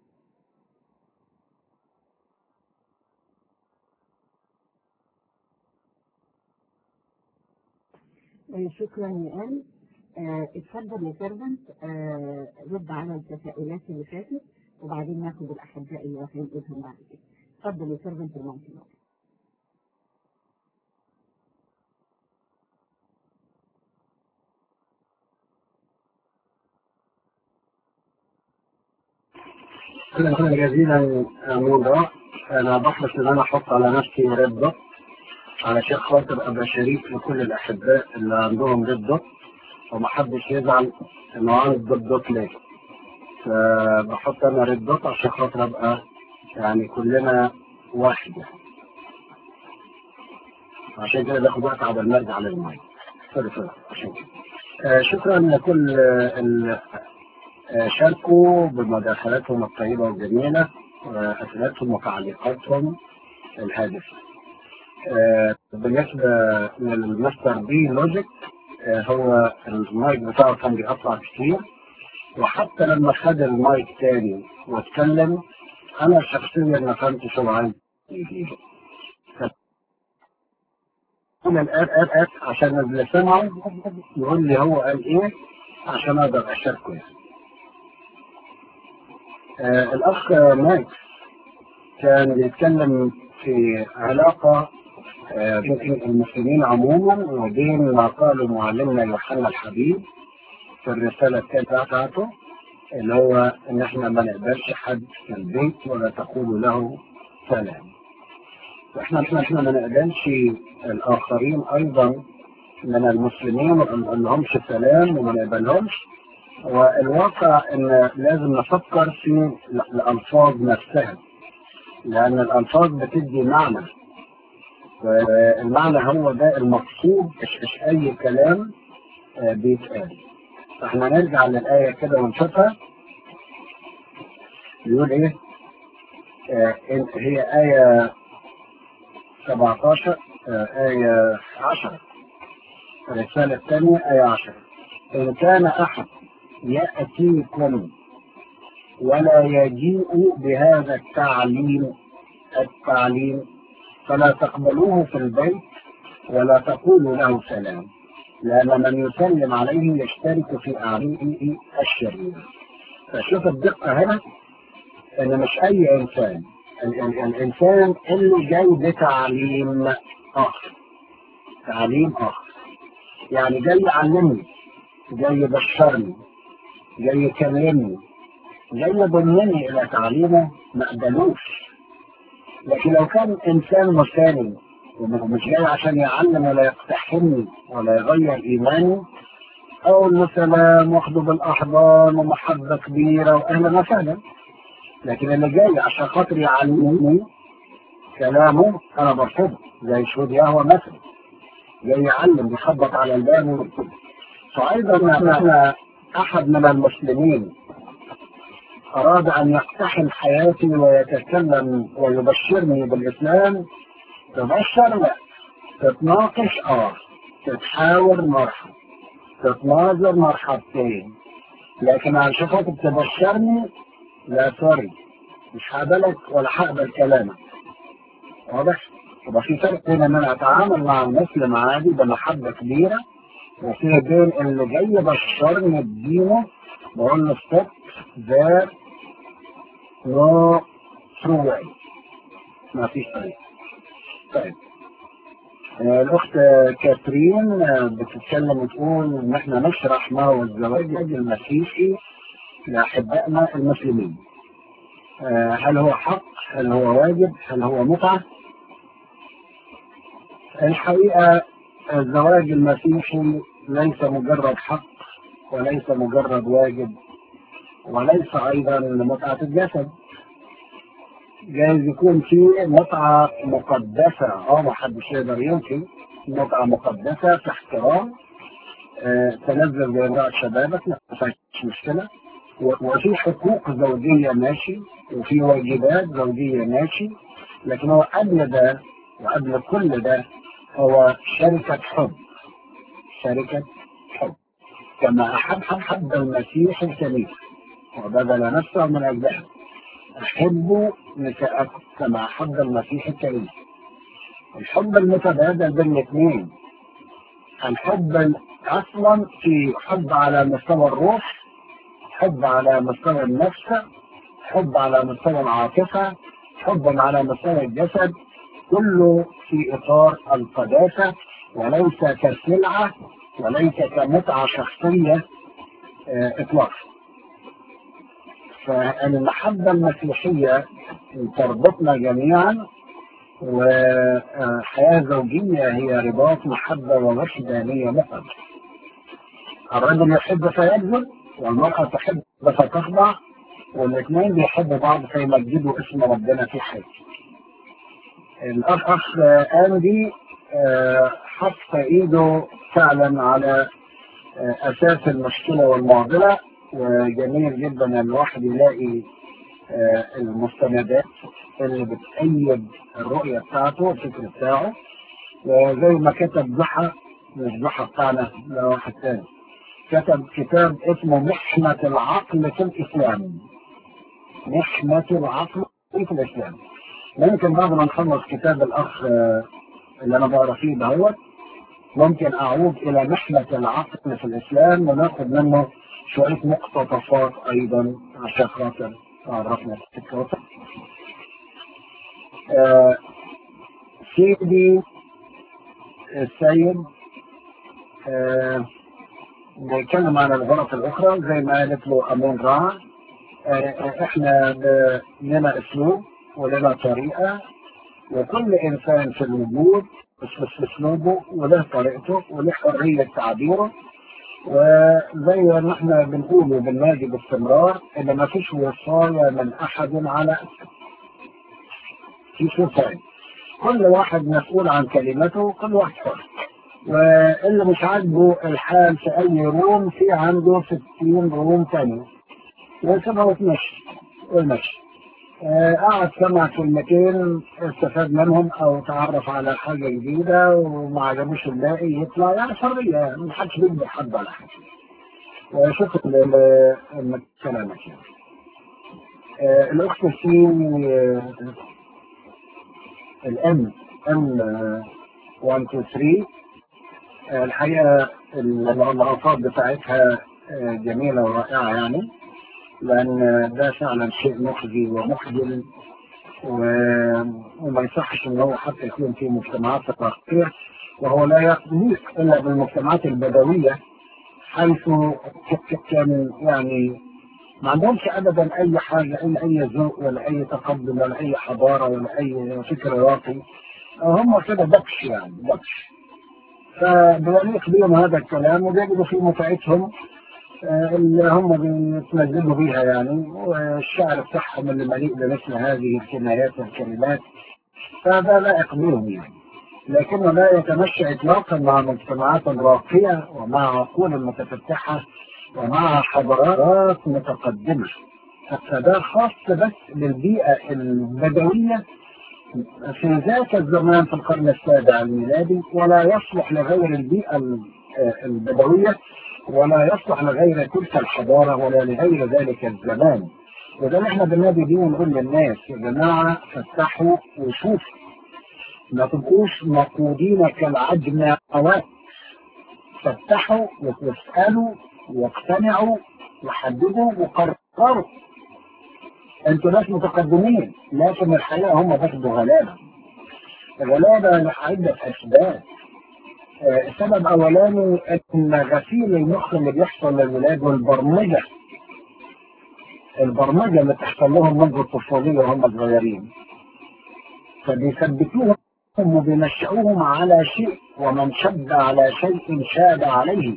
شكرا يا آل آه، اتفضل يا سيرفنت آه، رد على التساؤلات اللي فاتت وبعدين ناخد الأحباء اللي واقفين إيدهم بعد كده اتفضل يا سيرفنت المايك شكرا جزيلا موضوع انا بحرص ان انا احط على نفسي ريد دوت علشان خاطر ابقى شريك لكل الاحباء اللي عندهم ريد دوت ومحدش يزعل انه عنده ريد دوت ليه فبحط انا ريد دوت عشان خاطر ابقى يعني كلنا واحد يعني عشان كده باخد وقت على ما ارجع للمايك سوري سوري عشان كده آه، شكرا لكل آه، ال- آه، شاركوا بمداخلاتهم الطيبة والجميلة وأسئلتهم وتعليقاتهم الهادفة. آه، بالنسبة للمستر بي لوجيك آه، هو المايك بتاعه كان بيقطع كتير وحتى لما خد المايك تاني واتكلم أنا شخصيا ما فهمتش هو عايز يقول إيه. أنا الآن آن آن عشان اللي سمعه يقول لي هو قال إيه عشان أقدر أشاركه يعني. آه الأخ مايك كان بيتكلم في علاقة آه، بين المسلمين عموما وبين ما قاله معلمنا يوحنا الحبيب في الرسالة الثالثة بتاعته اللي هو إن إحنا ما نقبلش حد في البيت ولا تقول له سلام. وإحنا إحنا إحنا ما نقبلش الآخرين أيضا من المسلمين وما نقولهمش سلام وما نقبلهمش والواقع ان لازم نفكر في الالفاظ نفسها لان الالفاظ بتدي معنى والمعنى هو ده المقصود مش مش اي كلام آه، بيتقال فاحنا نرجع للايه كده ونشوفها بيقول ايه آه، إن- هي ايه 17 آه، ايه 10 الرساله الثانيه ايه 10 ان كان احد يأتيكم ولا يجيء بهذا التعليم التعليم فلا تقبلوه في البيت ولا تقولوا له سلام لأن من يسلم عليه يشترك في أعماله الشريرة فشوف الدقة هنا إن مش أي إنسان ال- ال- الإنسان اللي جاي بتعليم آخر تعليم آخر يعني جاي يعلمني جاي يبشرني جاي يكلمني جاي يضمني الى تعليمه ما قبلوش لكن لو كان انسان مسالم ومش جاي عشان يعلم ولا يقتحمني ولا يغير ايماني اقول له سلام واخده بالاحضان ومحبه كبيره واهلا وسهلا لكن اللي جاي عشان خاطر يعلمني كلامه انا برفضه زي شهود يهوى مثلا جاي يعلم بيخبط على الباب وكده فايضا احنا احد من المسلمين اراد ان يقتحم حياتي ويتكلم ويبشرني بالاسلام تبشر لا تتناقش اه تتحاور مرحب تتناظر مرحبتين لكن عشان خاطر تبشرني لا سوري مش هقبلك ولا هقبل كلامك واضح؟ يبقى في فرق بين ان انا اتعامل مع المسلم عادي بمحبه كبيره وفي بين اللي جاي يبشرني بدينه بقول له ستوب ذات نو ترو واي ما فيش طريق طيب آه، الأخت كاترين آه، بتتكلم وتقول إن إحنا نشرح ما هو الزواج المسيحي لأحبائنا المسلمين. آه، هل هو حق؟ هل هو واجب؟ هل هو متعة؟ الحقيقة الزواج المسيحي ليس مجرد حق وليس مجرد واجب وليس أيضا متعة الجسد جايز يكون في متعة مقدسة اه ما حدش يقدر ينفي متعة مقدسة في احترام آه، تنزل بإمرأة شبابك ما فيش مشكلة و- وفي حقوق زوجية ماشي وفي واجبات زوجية ماشي لكن هو قبل ده وقبل كل ده هو شركة حب شركة حب كما أحب حب المسيح الكنيسة وبذل نفسه من أجلها أحبوا نساءكم كما أحب المسيح الكريم الحب المتبادل بين الاثنين الحب ال- أصلا في حب على مستوى الروح حب على مستوى النفس حب على مستوى العاطفة حب على مستوى الجسد كله في إطار القداسة وليس كسلعة وليس كمتعة شخصية آه، إطلاقا فالمحبة المسيحية تربطنا جميعا وحياة زوجية هي رباط محبة ووحدانية مثلا الرجل يحب فيبذل والمرأة تحب فتخضع والاثنين بيحبوا بعض فيمجدوا اسم ربنا في حياته الأخ أخ أندي آه، حط إيده فعلا على آه، أساس المشكلة والمعضلة وجميل جدا ان الواحد يلاقي آه، المستندات اللي بتأيد الرؤية بتاعته والفكر بتاعه وزي ما كتب ضحى مش ضحى بتاعنا ده واحد تاني كتب كتاب اسمه محنة العقل في الإسلام محنة العقل في الإسلام ممكن بعد ما نخلص كتاب الأخ آه، اللي أنا بقرا فيه دهوت ممكن أعود إلى محنة العقل في الإسلام وناخد منه شوية مقتطفات أيضا عشان خاطر تعرفنا الفكرة آه، سيدي السيد آه، بيتكلم عن الغرف الأخرى زي ما قالت له أمون را آه، إحنا ب- لنا أسلوب ولنا طريقة وكل إنسان في الوجود في أسلوبه وله طريقته وله حرية تعبيره وزي ما احنا بنقول وبننادي باستمرار ان ما فيش وصاية من احد على فيش وصاية كل واحد مسؤول عن كلمته كل واحد حر واللي مش عاجبه الحال في اي روم في عنده 60 روم تاني وسيبها وتمشي والمشي آه، قعد سمع كلمتين استفاد منهم او تعرف على حاجه جديده وما عجبوش الباقي يطلع يعني حريه يعني محدش بيجبر حد على حاجه وشوف ال- ال- ال- كلامك يعني آه، الاخت في آه، الام ام 1 2 3 آه، الحقيقه العلاقات بتاعتها آه، جميله ورائعه يعني لان ده فعلا شيء مخزي ومخجل و- وما يصحش ان هو حتى يكون في مجتمعات راقيه وهو لا يليق الا بالمجتمعات البدويه حيث كان يعني ما عندهمش ابدا اي حاجه اي اي ذوق ولا اي تقدم ولا اي حضاره ولا اي فكر راقي هم كده بكش يعني بكش فبيليق بهم هذا الكلام وبيجدوا في متعتهم آه، اللي هم بيتمزجوا بيها يعني والشعر بتاعهم اللي مليء بمثل هذه الكنايات والكلمات فهذا لائق بهم يعني لكنه لا يتمشى اطلاقا مع مجتمعات راقيه ومع عقول متفتحه ومع حضارات متقدمه فده خاص بس بالبيئه البدويه في ذاك الزمان في القرن السابع الميلادي ولا يصلح لغير البيئه ال- آه، البدويه ولا يصلح لغير تلك الحضاره ولا لغير ذلك الزمان وده اللي احنا بننادي بيه ونقول للناس يا جماعه فتحوا وشوفوا ما تبقوش مقودين كالعجماوات فتحوا واسالوا واقتنعوا وحددوا وقرروا انتوا ناس متقدمين لكن الحقيقه هم برضه غلابه غلابه لعده اسباب آه، السبب اولاني ان غسيل المخ اللي بيحصل للولاد والبرمجه البرمجه اللي بتحصل لهم منذ الطفوليه وهم صغيرين فبيثبتوهم وبينشئوهم على شيء ومن شد على شيء شاد عليه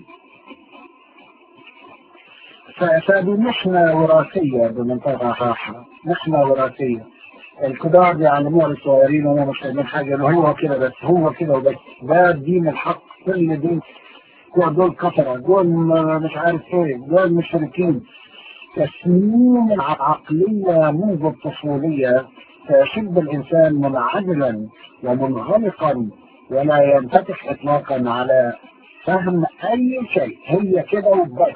ف- فدي محنة وراثية بمنتهى الراحة محنة وراثية الكبار بيعلموها للصغيرين وهم مش فاهمين حاجة إنه هو كده بس هو كده وبس ده دين الحق كل دين دول دول كفرة دول م- مش عارف ايه دول مشركين تسميم العقلية منذ الطفولية تشد الإنسان منعزلا ومنغلقا ولا ينفتح إطلاقا على فهم أي شيء هي كده وبس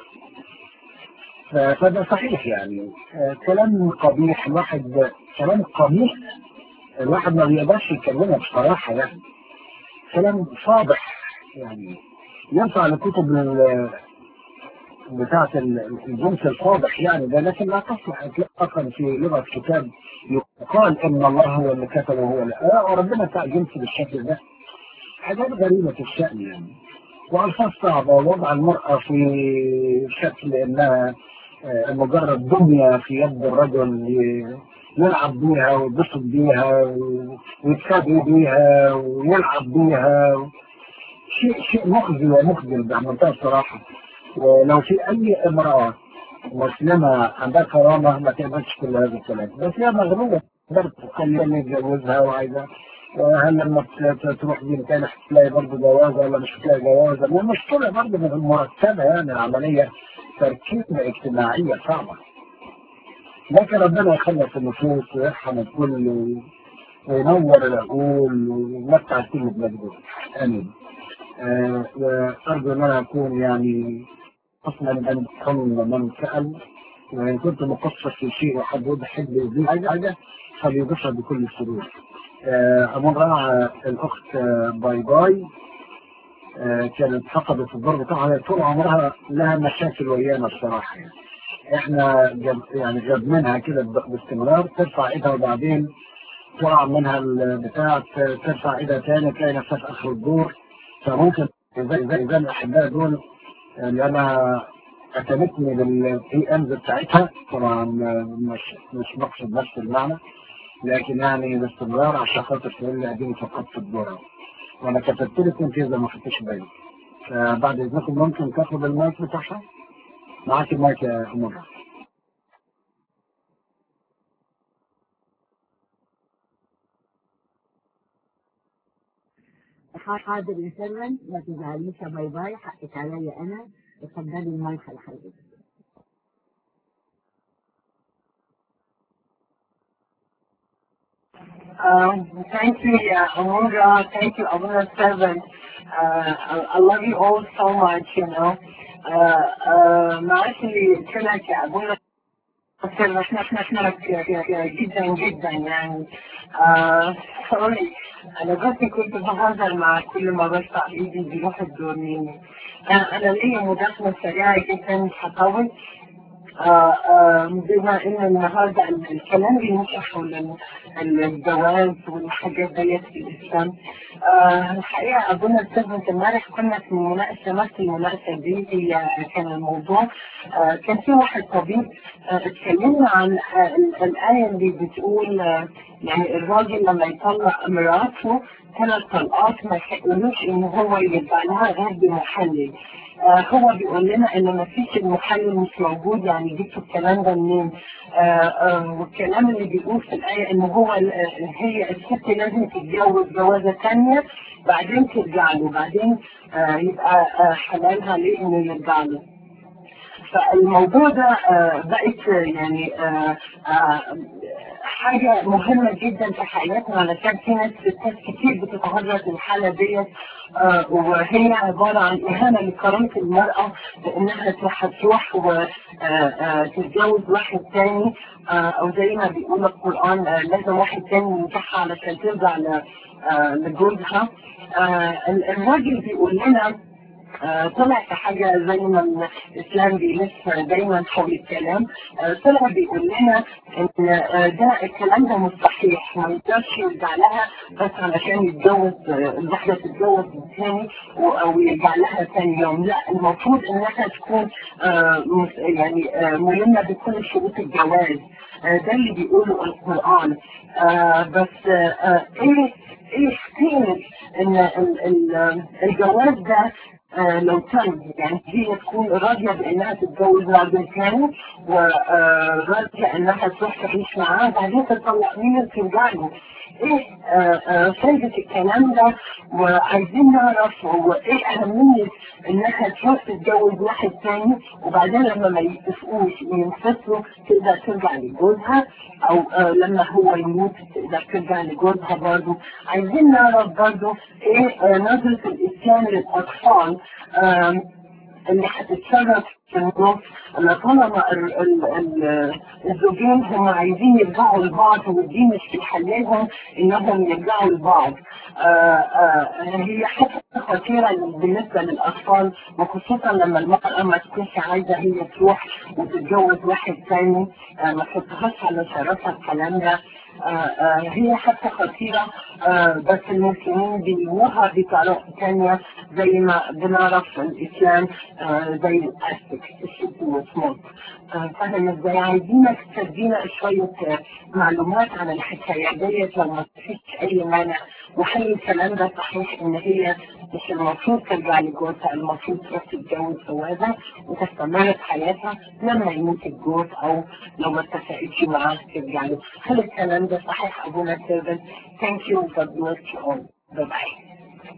ف- فده صحيح يعني آه، كلام قبيح الواحد كلام قبيح الواحد ما بيقدرش يتكلمه بصراحة يعني كلام فاضح يعني ينفع لكتب ال- بتاعة ال- الجنس الفاضح يعني ده لكن لا تصلح اطلاقا في لغة كتاب يقال ان الله هو اللي كتبه هو اللي آه ربنا بتاع جنس بالشكل ده حاجات غريبة الشأن يعني وألفاظ صعبة ووضع المرأة في شكل انها آه، مجرد دمية في يد الرجل ي- يلعب بيها ويبسط بيها و- ويتفاجئ بيها ويلعب بيها شيء شيء مخزي ومخجل بمنتهى الصراحة ولو في أي امرأة مسلمة عندها كرامة ما تقبلش كل هذا الكلام بس هي مغلوبة برضه كل اللي يتجوزها وعايزة وهل لما ت- ت- تروح دين تاني هتلاقي برضه جوازة ولا مش هتلاقي جوازة ما المشكلة برضه من مرتبة يعني العملية تركيبة اجتماعية صعبة لكن ربنا يخلص النفوس ويرحم الكل و- وينور العقول ويمتع الكل بمجده امين آه، وارجو ان انا اكون يعني اصلا ان كل من سال وان كنت مقصر في شيء وحد يحب يزيد حاجه حاجه فليبشر بكل السرور آه، امر رائع الاخت آه، باي باي آه، كانت فقدت الدور بتاعها هي طول عمرها لها مشاكل ويانا الصراحه يعني. احنا جاب يعني جاب منها كده ب- باستمرار ترفع ايدها وبعدين تقع منها البتاع ترفع ايدها تاني تلاقي نفسها في اخر الدور فممكن زي زي زي الاحباء دول اللي انا قتلتني بالاي امز بتاعتها طبعا مش مش مقصد نفس المعنى لكن يعني باستمرار عشان خاطر تقول لي اديني فقدت الدور وانا كتبت لك انت اذا ما خدتش بالك فبعد اذنكم ممكن تاخد المايك بتاعها معاك المايك يا امور حاضر يا سلمى ما تزعليش يا باي باي حقك عليا انا اتفضلي المايك على حضرتك Um, thank you, yeah, Amundra. Thank you, Abuna Seven. Uh, I, I love you all so much, you know. Uh, uh, معلش اللي طلعت يا أبونا سيفن احنا احنا احنا جدا جدا يعني آه سوري انا بس كنت بهزر مع كل ما برفع ايدي بيروح الدور مني انا انا ليا مداخله سريعه جدا مش هطول آه، آه، بما ان النهارده الكلام بيمشي حول ال- الجواز والحاجات ديت في الاسلام آه، الحقيقه اظن السيفنت امبارح كنا في مناقشه نفس المناقشه دي هي كان الموضوع آه، كان في واحد طبيب آه، اتكلمنا عن آه، ال- الايه اللي بتقول آه، يعني الراجل لما يطلق مراته ثلاث طلقات ما يحقلوش ان هو يرجع لها غير بمحلل آه هو بيقول لنا ان ما فيش المحلل مش موجود يعني جبتوا الكلام ده منين آه آه والكلام اللي بيقول في الايه ان هو ال- آه، هي الست لازم تتجوز جوازه ثانيه بعدين ترجع له بعدين آه يبقى آه حلالها ليه انه يرجع له فالموضوع ده آه، بقت آه، يعني آه، آه، حاجة مهمة جدا في حياتنا علشان في ناس ستات كتير بتتعرض للحالة ديت آه، وهي عبارة عن إهانة لكرامة المرأة بإنها تروح تروح وتتجوز واحد تاني آه، أو زي ما بيقول القرآن آه، لازم واحد تاني ينكحها علشان ترجع ل- آه، لجوزها آه، الراجل بيقول لنا آه، طلع في حاجة زي ما الإسلام بيلف دايما حول الكلام آه، طلع بيقول لنا إن آه، ده الكلام ده مستحيح ما يقدرش يرجع لها بس علشان يتجوز آه، الواحدة تتجوز تاني و- أو يرجع لها ثاني يوم لا المفروض إنها تكون آه، مس- يعني آه، ملمة بكل شروط الجواز آه، ده اللي بيقوله القرآن آه، بس آه، آه، إيه ايه قيمة ان ال- ال- الجواز ده آه، لو تم يعني هي تكون راضية بانها تتجوز راجل تاني وراضية انها تروح تعيش معاه بعدين تطلق مين وترجع له ايه آه، آه، فايدة الكلام ده وعايزين نعرف هو ايه اهمية انها تروح تتجوز واحد تاني وبعدين لما ما يتفقوش وينفصلوا تقدر ترجع لجوزها او آه، لما هو يموت تقدر ترجع لجوزها برضه عايزين نعرف برضه ايه آه، نظرة الاسلام للاطفال آم، اللي هتتصرف في النص لطالما ال- ال- ال- الزوجين هم عايزين يرجعوا لبعض والدين مش بيحللهم انهم يرجعوا لبعض آه، آه، هي حاجة خطيرة بالنسبة للأطفال وخصوصا لما المرأة ما تكونش عايزة هي تروح وتتجوز واحد تاني آه، ما تحطهاش على شرفها الكلام ده آه، آه، هي حتى خطيرة آه، بس المسلمين بيقولوها بطرق تانية زي ما بنعرف في الإسلام آه، زي الأسك الشد والصمت آه، فاهم ازاي عايزينك تدينا شوية آه، معلومات عن الحكاية ديت لو ما فيش أي مانع وهل الكلام ده صحيح إن هي مش المفروض ترجع لجوزها المفروض تروح تتجوز جوازها وتستمر في حياتها لما يموت الجوز أو لو ما اتفقتش معاه ترجع له هل الكلام ده صحيح أبونا سيرفن Thank you God bless you all Bye bye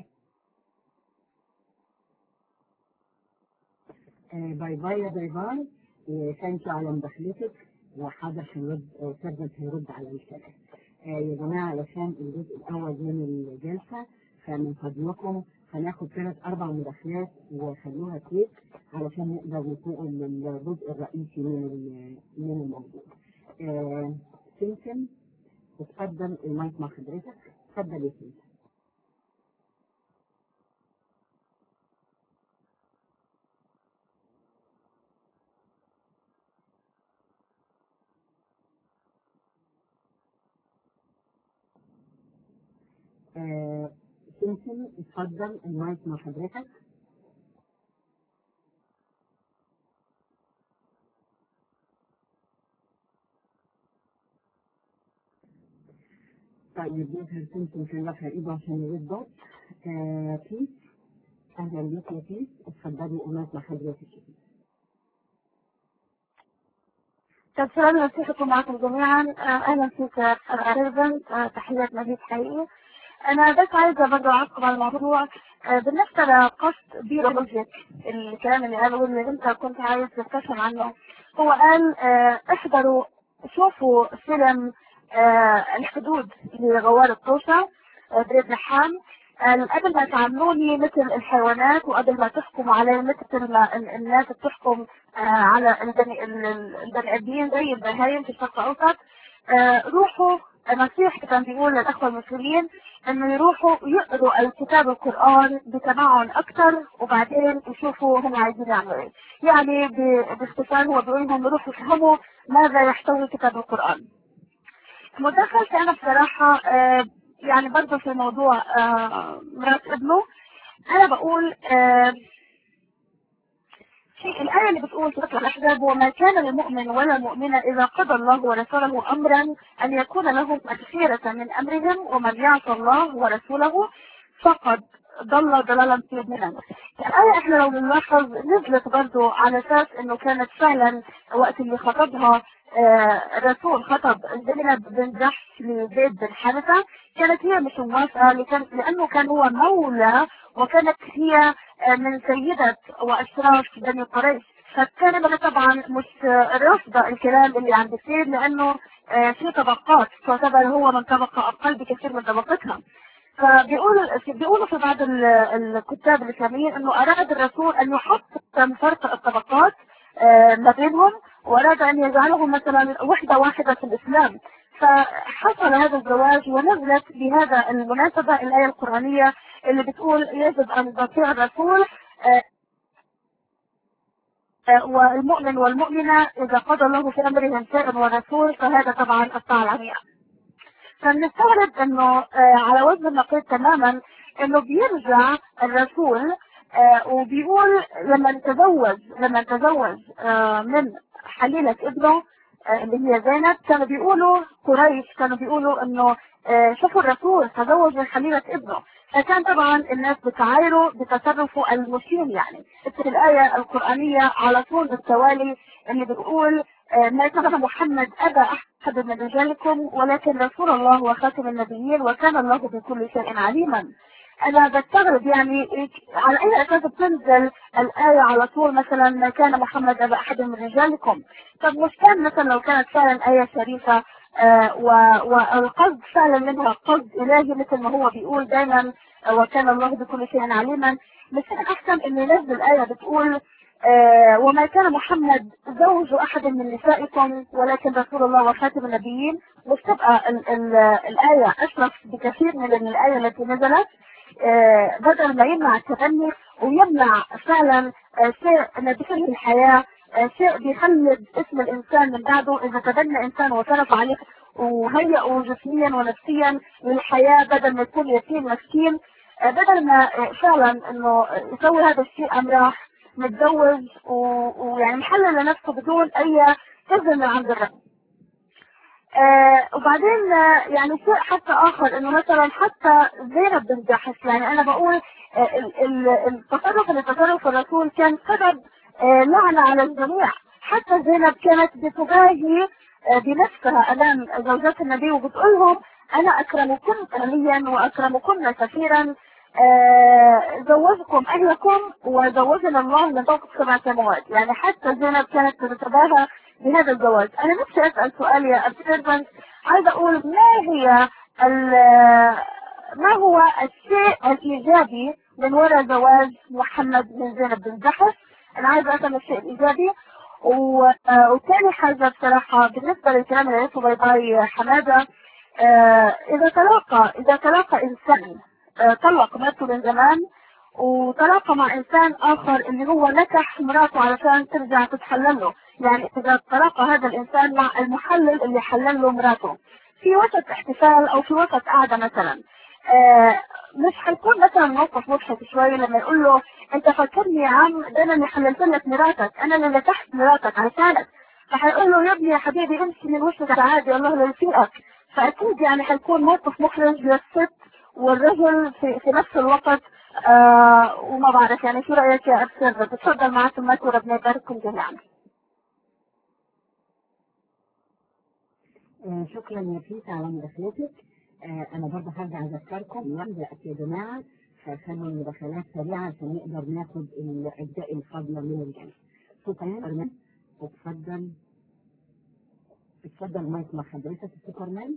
آه، باي باي يا باي باي ثانك يو على مداخلتك وحاضر هنرد آه، سيرفنت هيرد على الكلام آه، يا جماعة علشان الجزء الأول من الجلسة فمن فضلكم هناخد ثلاث أربع مداخلات وخلوها كويك علشان نقدر ننتقل للجزء الرئيسي من ال- من الموضوع. آه، سمسم اتفضل المايك مع حضرتك اتفضل يا سمسم. آه، سمسم اتفضل المايك مع حضرتك طيب يظهر سمسم كان رافع ايده عشان يرد ضغط آه بيس اهلا بيك يا بيس اتفضلي المايك مع حضرتك طب سلام نصيحكم معكم جميعا آه، اهلا فيك يا سيرفن تحيات مزيد حقيقي انا بس عايزه برضه اعقب على الموضوع آه، بالنسبه لقصد بيولوجيك الكلام اللي قاله اللي انت كنت عايز تتكلم عنه هو قال آه، احضروا شوفوا فيلم آه، الحدود لغوار الطوشة آه، بإذن حام قال قبل ما تعاملوني مثل الحيوانات وقبل ما تحكموا علي مثل ما ال- الناس بتحكم آه، على البني ال- ال- البني ادمين زي البهايم في الشرق الاوسط آه، روحوا نصيحة كان بيقول للاخوة المسلمين انه يروحوا يقروا الكتاب القرآن بتمعن اكتر وبعدين يشوفوا هم عايزين يعملوا ايه يعني ب- باختصار هو بيقول لهم يروحوا يفهموا ماذا يحتوي كتاب القرآن مداخلتي انا بصراحة آه، يعني برضه في موضوع آه، مرات ابنه انا بقول آه، في الآية اللي بتقول في سورة الأحزاب وما كان للمؤمن ولا مؤمنة إذا قضى الله ورسوله أمرا أن يكون لهم الخيرة من أمرهم ومن يعصى الله ورسوله فقد ضل ضلالا مبينا. الآية احنا لو بنلاحظ نزلت برضو على أساس إنه كانت فعلا وقت اللي خطبها آه، الرسول خطب زينب بن جحش لزيد بن حارثة كانت هي مش موافقة لكن- لأنه كان هو مولى وكانت هي آه، من سيدة وأشراف بني قريش فكان طبعا مش آه، رافضة الكلام اللي عند السيد لأنه آه، في طبقات تعتبر هو من طبقة أقل بكثير من طبقتها فبيقول بيقولوا في بعض ال- الكتاب الإسلاميين أنه أراد الرسول أن يحطم فرق الطبقات آه، ما بينهم وأراد أن يجعلهم مثلا وحدة واحدة في الإسلام فحصل هذا الزواج ونزلت بهذا المناسبة الآية القرآنية اللي بتقول يجب أن نطيع الرسول آه، آه، والمؤمن والمؤمنة إذا قضى الله في أمرهم شيئا والرسول فهذا طبعا الطاعة العمياء فبنستغرب انه آه، على وجه النقيض تماما انه بيرجع الرسول آه، وبيقول لما تزوج لما تزوج آه، من حليلة ابنه آه، اللي هي زينب كانوا بيقولوا قريش كانوا بيقولوا انه آه، شوفوا الرسول تزوج من حليلة ابنه فكان طبعا الناس بتعايروا بتصرفه المشين يعني في الآية القرآنية على طول بالتوالي اللي بتقول آه، ما كان محمد أبا أحد من رجالكم ولكن رسول الله وخاتم النبيين وكان الله بكل شيء عليما أنا بستغرب يعني إيه- على أي أساس بتنزل الآية على طول مثلا ما كان محمد أبا أحد من رجالكم طب مش كان مثلا لو كانت فعلا آية شريفة آه و- والقصد فعلا منها قصد إلهي مثل ما هو بيقول دايما آه، وكان الله بكل شيء عليما مش كان أحسن إن ينزل آية بتقول آه، وما كان محمد زوج أحد من نسائكم ولكن رسول الله وخاتم النبيين مش تبقى ال- ال- الآية أشرف بكثير من الآية التي نزلت آه، بدل ما يمنع التبني ويمنع فعلا آه، شيء نبيل الحياة آه، شيء بيخلد اسم الإنسان من بعده إذا تبنى إنسان وصرف عليه وهيئه جسميا ونفسيا للحياة بدل ما يكون يتيم مسكين آه، بدل ما آه، فعلا إنه يسوي هذا الشيء أم راح متزوج و- ويعني محلل لنفسه بدون أي إذن من عند الرب آه وبعدين آه يعني شيء حتى اخر انه مثلا حتى زينب بن جحش يعني انا بقول آه ال- ال- التصرف اللي تصرف الرسول كان سبب آه لعنة على الجميع حتى زينب كانت بتباهي آه بنفسها امام زوجات النبي وبتقول لهم انا اكرمكن اهليا واكرمكن كثيرا آه زوجكم اهلكم وزوجنا الله من فوق سبع سماوات يعني حتى زينب كانت بتتباهى بهذا الزواج انا نفسي اسال سؤال يا observant عايزه اقول ما هي ال- ما هو الشيء الايجابي من وراء زواج محمد من زينب بن جحش انا عايزه اسال الشيء الايجابي و- آه، وتاني حاجه بصراحه بالنسبه للكلام اللي قالته باي باي حماده آه، اذا تلاقى اذا تلاقى انسان آه، طلق مراته من زمان وتلاقى مع انسان اخر اللي هو نكح مراته علشان ترجع تتحلل له يعني اذا تلاقى هذا الانسان مع المحلل اللي حلل له مراته في وسط احتفال او في وسط قعده مثلا آه مش هيكون مثلا موقف مضحك شويه لما يقول له انت فكرني يا عم ده انا اللي حللت لك مراتك انا اللي نجحت مراتك عشانك فهيقول له يا ابني يا حبيبي امشي من وشك عادي الله لا يسيئك فاكيد يعني هيكون موقف محرج للست والرجل في, في نفس الوقت آه وما بعرف يعني شو رايك يا ابصر بتفضل معكم المايك وربنا يبارككم جميعا آه، شكرا يا فيتا على مداخلتك آه، انا برضه هرجع اذكركم يلا يا جماعه هخلي المداخلات سريعه عشان نقدر ناخد الاجزاء الفاضله من الجلسه سوبرمان اتفضل اتفضل مايك مع حضرتك سوبرمان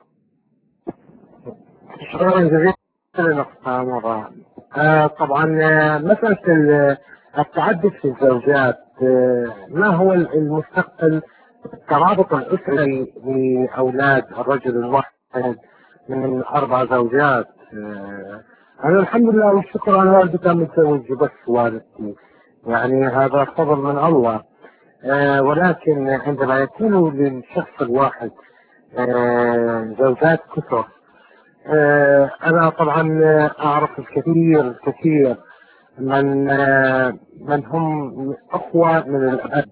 شكرا جزيلا للأخت مرة آه طبعا آه، مسألة ال- التعدد في الزوجات آه، ما هو المستقبل الترابط الأسري لأولاد الرجل الواحد من أربع زوجات آه، أنا الحمد لله والشكر أنا والدي كان متزوج بس والدتي يعني هذا فضل من الله آه، ولكن عندما يكون للشخص الواحد آه، زوجات كثر آه، أنا طبعا أعرف الكثير الكثير من آه، من هم أخوة من الأب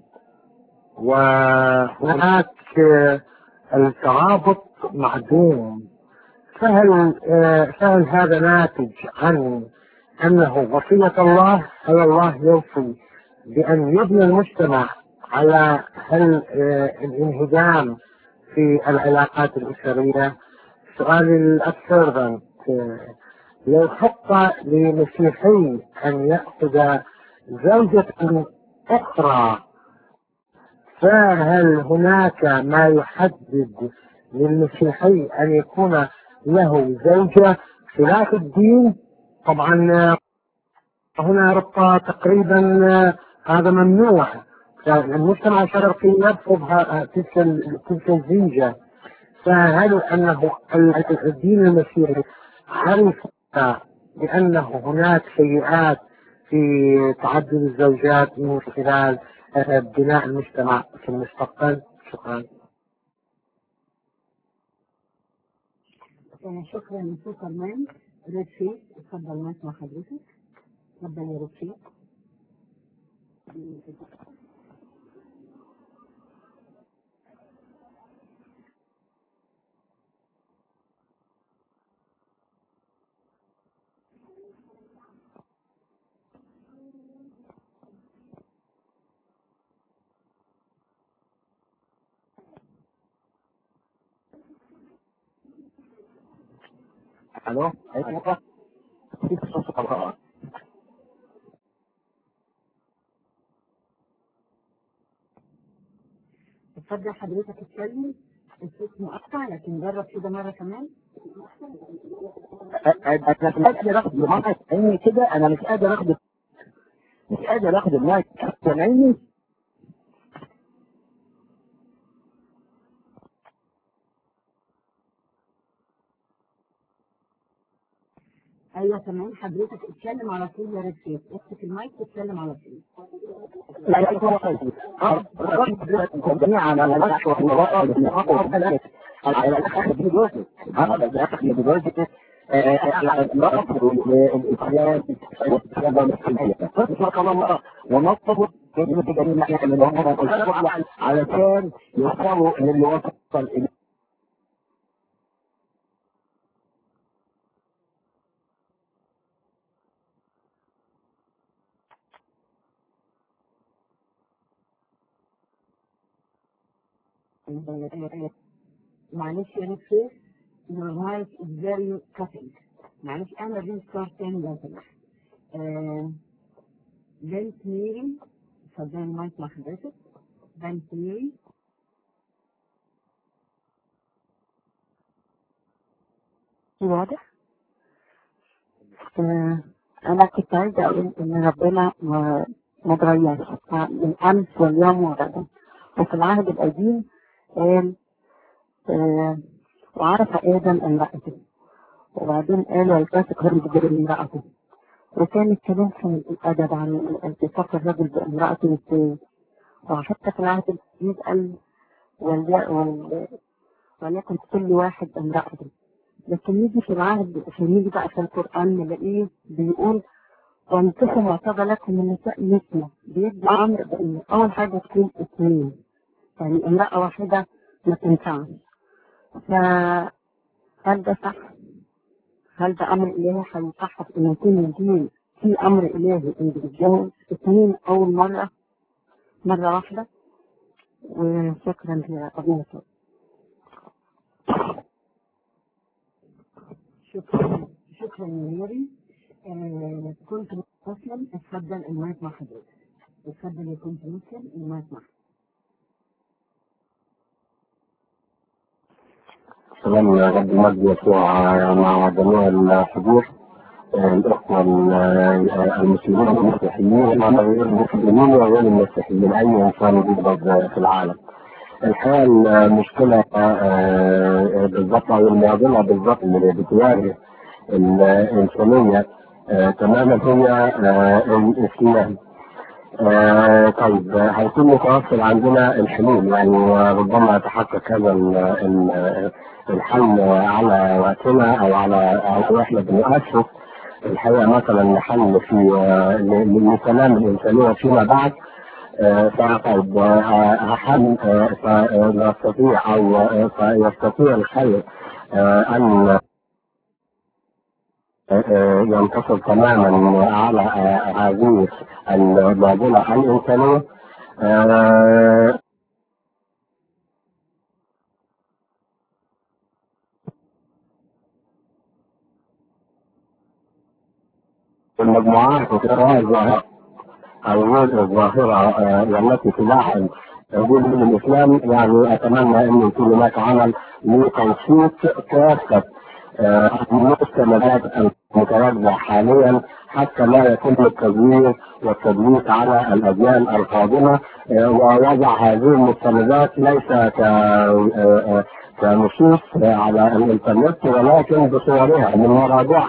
وهناك آه، الترابط معدوم فهل آه، فهل هذا ناتج عن أنه وصية الله هل الله يوصي بأن يبني المجتمع على هل آه، الانهدام في العلاقات الأسرية سؤال الأبسرفنت لو حق لمسيحي أن يأخذ زوجة أخرى فهل هناك ما يحدد للمسيحي أن يكون له زوجة خلاف الدين طبعا آه، هنا ربط تقريبا آه، هذا ممنوع المجتمع الشرقي يرفض ه- تلك ال- تلك الزيجة فهل انه ال- الدين المسيحي عرف بانه هناك سيئات في تعدد الزوجات من خلال آه، بناء المجتمع في المستقبل شكرا آه، شكرا يا سوبرمان ريد فيس اتفضل مايك مع حضرتك اتفضل يا ريد فيس الو ايوه في صوت طبعا اتفضل حضرتك اتكلم الصوت مقطع لكن جرب كده مرة كمان انا مش قادر اخد المايك عيني كده انا مش قادر اخد مش قادر اخد المايك سامعني ايوه تمام حضرتك اتكلم على طول يا ريد فيس امسك المايك واتكلم على طول لا لا هو قصدي اه جميعا على الاشهر والوقت اللي حصل على على الاخر دي جوزي اه ده الاخر دي جوزي الرفض والاسلام سبحان الله ونطلب كلمة جميع ناحية من هم علشان يوصلوا للي وصل إليه معلش يا ريد فيس your mic is very cutting معلش انا ريستارت تاني لو سمحت آه، بنت ميري اتفضلي المايك مع حضرتك بنت ميري واضح آه، انا كنت عايزه اقول ان ربنا ما ما اتغيرش من امس واليوم وغدا وفي العهد القديم قال آه، وعرف ادم امراته وبعدين قال والتفت هرم بجر امراته وكان الكلام في الادب عن التصاق الرجل بامراته ازاي وحتى في العهد الجديد قال ولي- ول- وليكن كل واحد امراته لكن يجي في العهد في يجي بقى في القرآن نلاقيه بيقول وانتشر وطاب لكم من النساء مثله بيدي أمر بأن أول حاجة تكون اثنين يعني امرأة واحدة ما تنفعش فهل ده صح؟ هل ده أمر إلهي هيصح في إن يكون الدين في أمر إلهي إن بيتجوز اثنين أول مرة مرة واحدة وشكرا يا أبو نصر شكرا شكرا يا نوري آه كنت مسلم اتفضل المايك مع حضرتك اتفضل يا كنت مسلم المايك مع سلام يا رب المجد يسوع مع جميع الحضور الأخوة المسلمين المسيحيين غير المسلمين وغير المسيحيين أي إنسان يوجد في العالم. الحقيقة المشكلة بالضبط أو المعضلة بالضبط اللي بتواجه الإنسانية تماما هي الإسلام. آه طيب هيكون متوفر عندنا الحلول يعني ربما يتحقق هذا الحل على وقتنا او على او احنا بنؤسس الحقيقه مثلا نحل في لكلام الانسانيه فيما بعد آه فطيب حل فنستطيع او يستطيع الخير آه ان ينتصر تماما على هذه المعضلة الإنسانية المجموعات الظاهرة أو الظاهرة التي تلاحظ وجود من الإسلام يعني أتمنى أن يكون هناك عمل لتنشيط كافة المستندات المتواجدة حاليا حتى لا يتم التزوير والتدليس على الأديان القادمة ووضع هذه المستندات ليس كنصوص على الإنترنت ولكن بصورها من مراجعها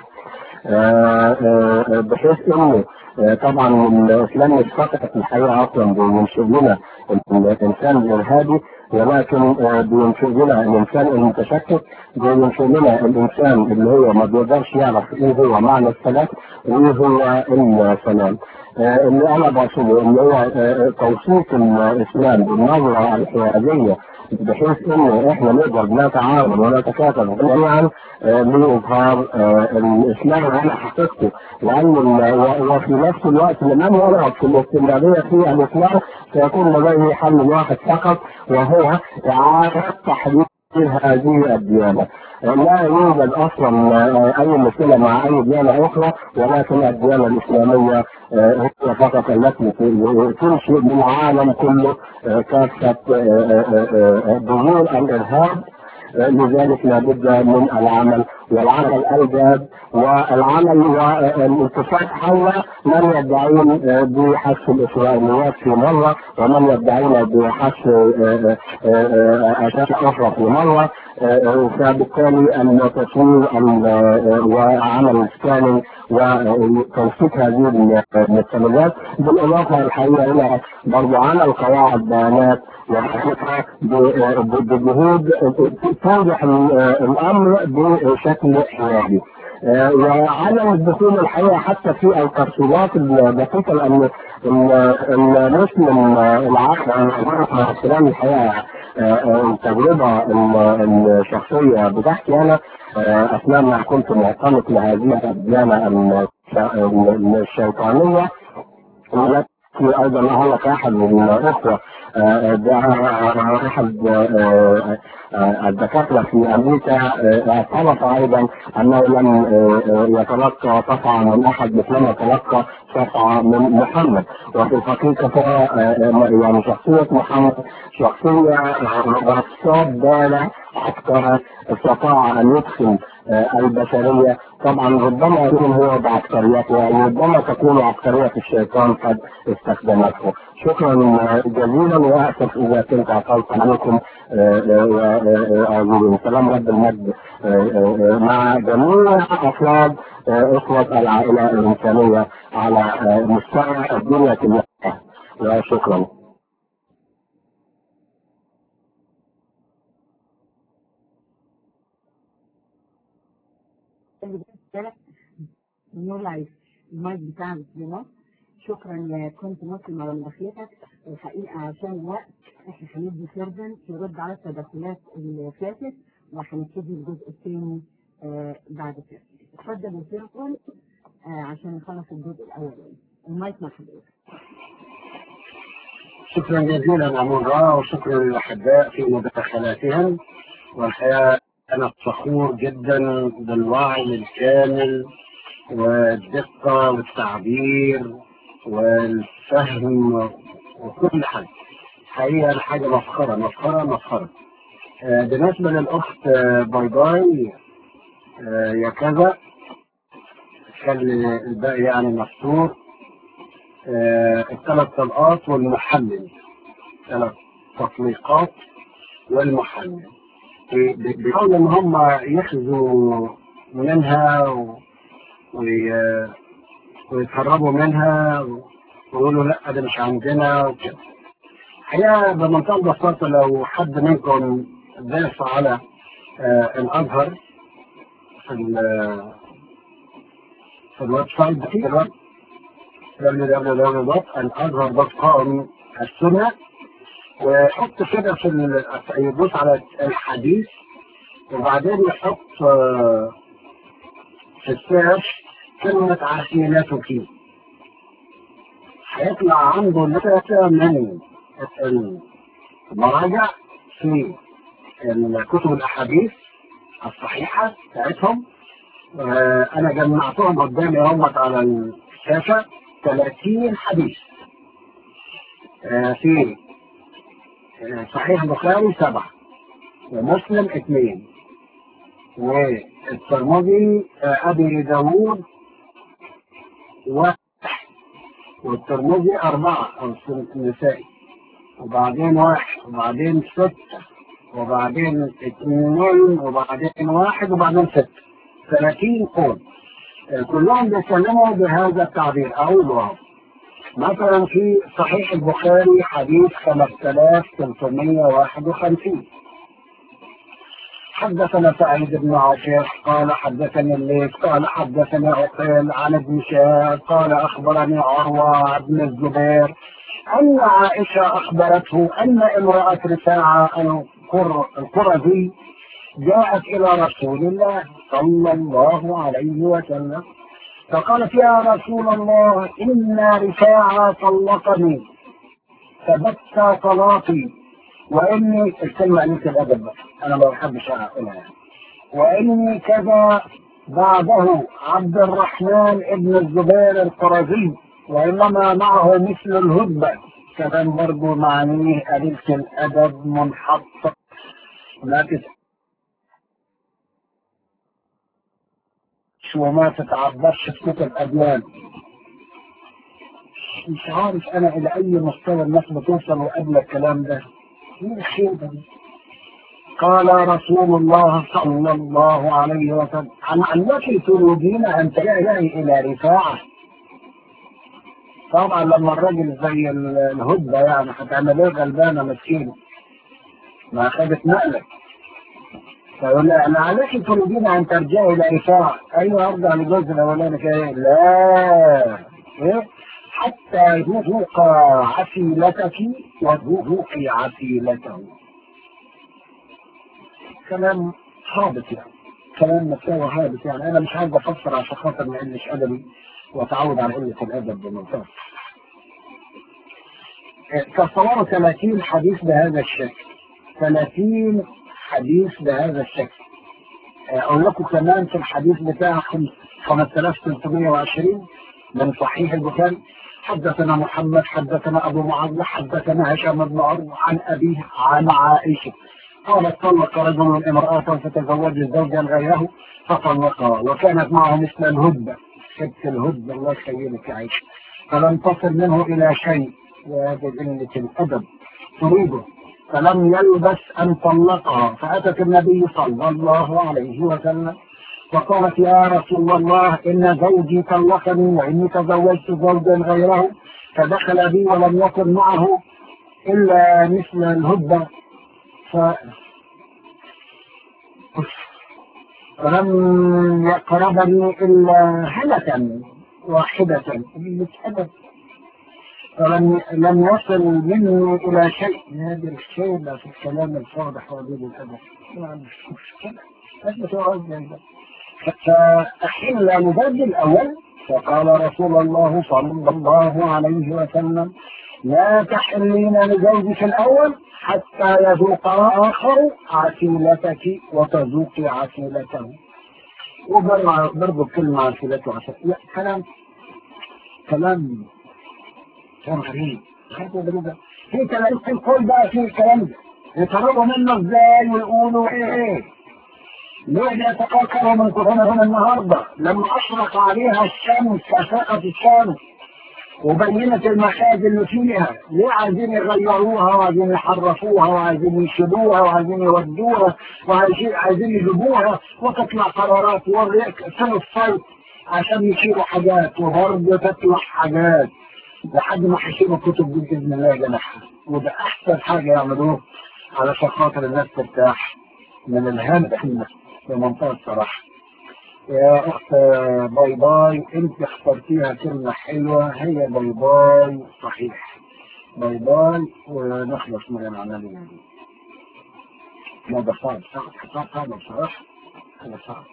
بحيث انه طبعا الاسلام مش فقط الحقيقه اصلا بينشئ لنا الانسان الارهابي ولكن بينشئ لنا الانسان المتشكك بينشئ لنا الانسان اللي هو ما بيقدرش يعرف ايه هو معنى السلام وايه هو السلام اللي انا بقصده اللي هو توصيف الاسلام بالنظره الحياديه بحيث انه احنا نقدر نتعاون ونتكاتف جميعا لاظهار الاسلام على حقيقته لان وفي نفس الوقت لمن يرغب في الاستمراريه في الاسلام سيكون لديه حل واحد فقط وهو اعاده تحديد هذه الديانة لا يوجد اصلا اي مشكلة مع اي ديانة اخرى ولكن الديانة الاسلامية هي فقط التي تنشئ بالعالم كله كافة ظهور الارهاب لذلك لابد من العمل والعمل الجاد والعمل والاتفاق حول من يدعون بحث الاسرائيليات في مره ومن يدعون بحث اشياء اخرى في مره فبالتالي التصوير وعمل الثاني وتنسيق هذه المستندات بالاضافه الحقيقه الى برضه عمل قواعد بيانات وحقيقة بجهود توضح الامر بشكل حيادي وعدم الدخول الحقيقه حتى في التفصيلات الدقيقه لان المسلم العاقل مع احترام الحقيقه التجربه الشخصيه بتاعتي انا اثناء ما كنت معتنق لهذه الديانه الشيطانيه والتي ايضا هو احد من الاخوه احد الدكاتره في امريكا اعترف ايضا انه لم يتلقى شفعه من احد مثلما تلقى شفعه من محمد وفي الحقيقه يعني شخصيه محمد شخصيه نصاب بالغ حتى استطاع ان يدخل البشريه طبعا ربما يكون هو بعسكريته وربما تكون عسكريه الشيطان قد استخدمته شكرا جزيلا واسف اذا كنت عطلت عليكم اعذروني سلام رب المجد مع جميع افراد اخوه العائله الانسانيه على مستوى الدنيا كلها وشكرا نور لايف المايك بتاعك بمصر شكرا يا كنت مسلم على مداخلتك الحقيقة عشان الوقت احنا هندي سيرفن يرد على التدخلات اللي فاتت وهنبتدي الجزء الثاني آه بعد كده اتفضل يا سيرفن آه عشان نخلص الجزء الاولاني المايك مع حضرتك شكرا جزيلا أمورا وشكرا للأحباء في مداخلاتهم والحقيقة أنا فخور جدا بالوعي الكامل والدقة والتعبير والفهم وكل حاجة حقيقة حاجة مفخرة مفخرة مفخرة آه، بالنسبة للأخت آه، باي باي آه، يا كذا خلي الباقي يعني مفتوح آه، الثلاث طلقات والمحلل ثلاث تطليقات والمحلل بي- بي- بيحاولوا ان هم يخزوا منها و... وي- ويتهربوا منها و- ويقولوا لا ده مش عندنا وكده الحقيقه بمنتهى البساطه لو حد منكم داس على آه، الازهر في ال- في الويب سايت في الويب www.الازهر.com السنة ويحط كده في ال- يدوس على الحديث وبعدين يحط آه، في السيرش كلمة عسيلته هيطلع عنده لسه من المراجع في الكتب الأحاديث الصحيحة بتاعتهم آه، أنا جمعتهم قدامي هم على الشاشة 30 حديث آه، في آه، صحيح البخاري سبعة ومسلم اثنين والترمذي آه، أبي داوود واحد والترمذي أربعة أو النسائي وبعدين واحد وبعدين ستة وبعدين اثنين وبعدين واحد وبعدين ستة 30 قول آه، كلهم بيتكلموا بهذا التعبير أقول واو مثلا في صحيح البخاري حديث 5351 حدثنا سعيد بن عاشر قال حدثني الليث قال حدثني عقيل عن ابن شهاب قال اخبرني عروه بن الزبير ان عائشه اخبرته ان امراه رفاعه القر- القرظي جاءت الى رسول الله صلى الله عليه وسلم فقالت يا رسول الله ان رفاعه طلقني فبت طلاقي واني الكلمه قليله الادب بقى. انا ما بحبش اقولها يعني. واني كذا بعده عبد الرحمن ابن الزبير القرظي وانما معه مثل الهدبه كلام برضه معنيه قليله الادب منحط لا تسأل وما تتعبرش في كتب اديان مش عارف انا الى اي مستوى الناس بتوصل وقبل الكلام ده ايه الخيبه دي قال رسول الله صلى الله عليه وسلم عن انك تريدين ان تلجئي الى رفاعه طبعا لما الراجل زي ال- الهدبه يعني هتعمل ايه غلبانه مسكينه ما اخذت مقلب فيقول لها انا عليك تريدين ان ترجعي الى رفاعه ايوه ارجع لجوز الاولاني كده لا إيه؟ حتى يذوق عسيلتك وذوقي عسيلته كلام هابط يعني كلام مستوى هابط يعني انا مش عايز افسر عشان خاطر ما قلش ادبي واتعود على قله الادب بالمنطقه تصوروا 30 حديث بهذا الشكل 30 حديث بهذا الشكل اقول لكم كمان في الحديث بتاع 5320 من صحيح البخاري حدثنا محمد حدثنا ابو معاويه حدثنا هشام بن عروه عن ابيه عن عائشه قالت طلق رجل امرأة فتزوج زوجا غيره فطلقها وكانت معه مثل الهدبة ست الهدبة الله يخيلك يا عيشة فلم تصل منه إلى شيء وهذا قلة الأدب تريده فلم يلبس أن طلقها فأتت النبي صلى الله عليه وسلم وقالت يا رسول الله إن زوجي طلقني وإني تزوجت زوجا غيره فدخل بي ولم يكن معه إلا مثل الهدبة ف ولم يقربني إلا هلة واحدة بالأدب فلم لم يصل مني إلى شيء هذه الشيبة في الكلام الفاضح وقليل الأدب يعني مش مشكلة هذا سؤال زي ده فأحل لباب الأول فقال رسول الله صلى الله عليه وسلم لا تحلين لزوجك الأول حتى يذوق آخر عسيلتك وتذوقي عسيلته وبرضه كلمة عسيلته عسيلته كلام كلام كلام غريب غريب غريب في كلام في الكل بقى في الكلام ده يتهربوا منه ازاي ويقولوا ايه ليه بيتقاطعوا من كهنهم النهارده لما اشرق عليها الشمس اشرقت الشمس وبينت المخازن اللي فيها ليه عايزين يغيروها وعايزين يحرفوها وعايزين يشيلوها وعايزين يودوها وعايزين عايزين يجيبوها وتطلع قرارات سنة الصيف عشان يشيلوا حاجات وبرضه تطلع حاجات لحد ما هيشيلوا الكتب دي باذن الله جناحها وده احسن حاجه يعملوه علشان خاطر الناس ترتاح من الهم في منطقه الصراحه يا اخت باي باي انت اخترتيها كلمة حلوة هي باي باي صحيح باي باي ونخلص من العملية دي لا ده صعب صعب صعب صعب بصراحة هذا صعب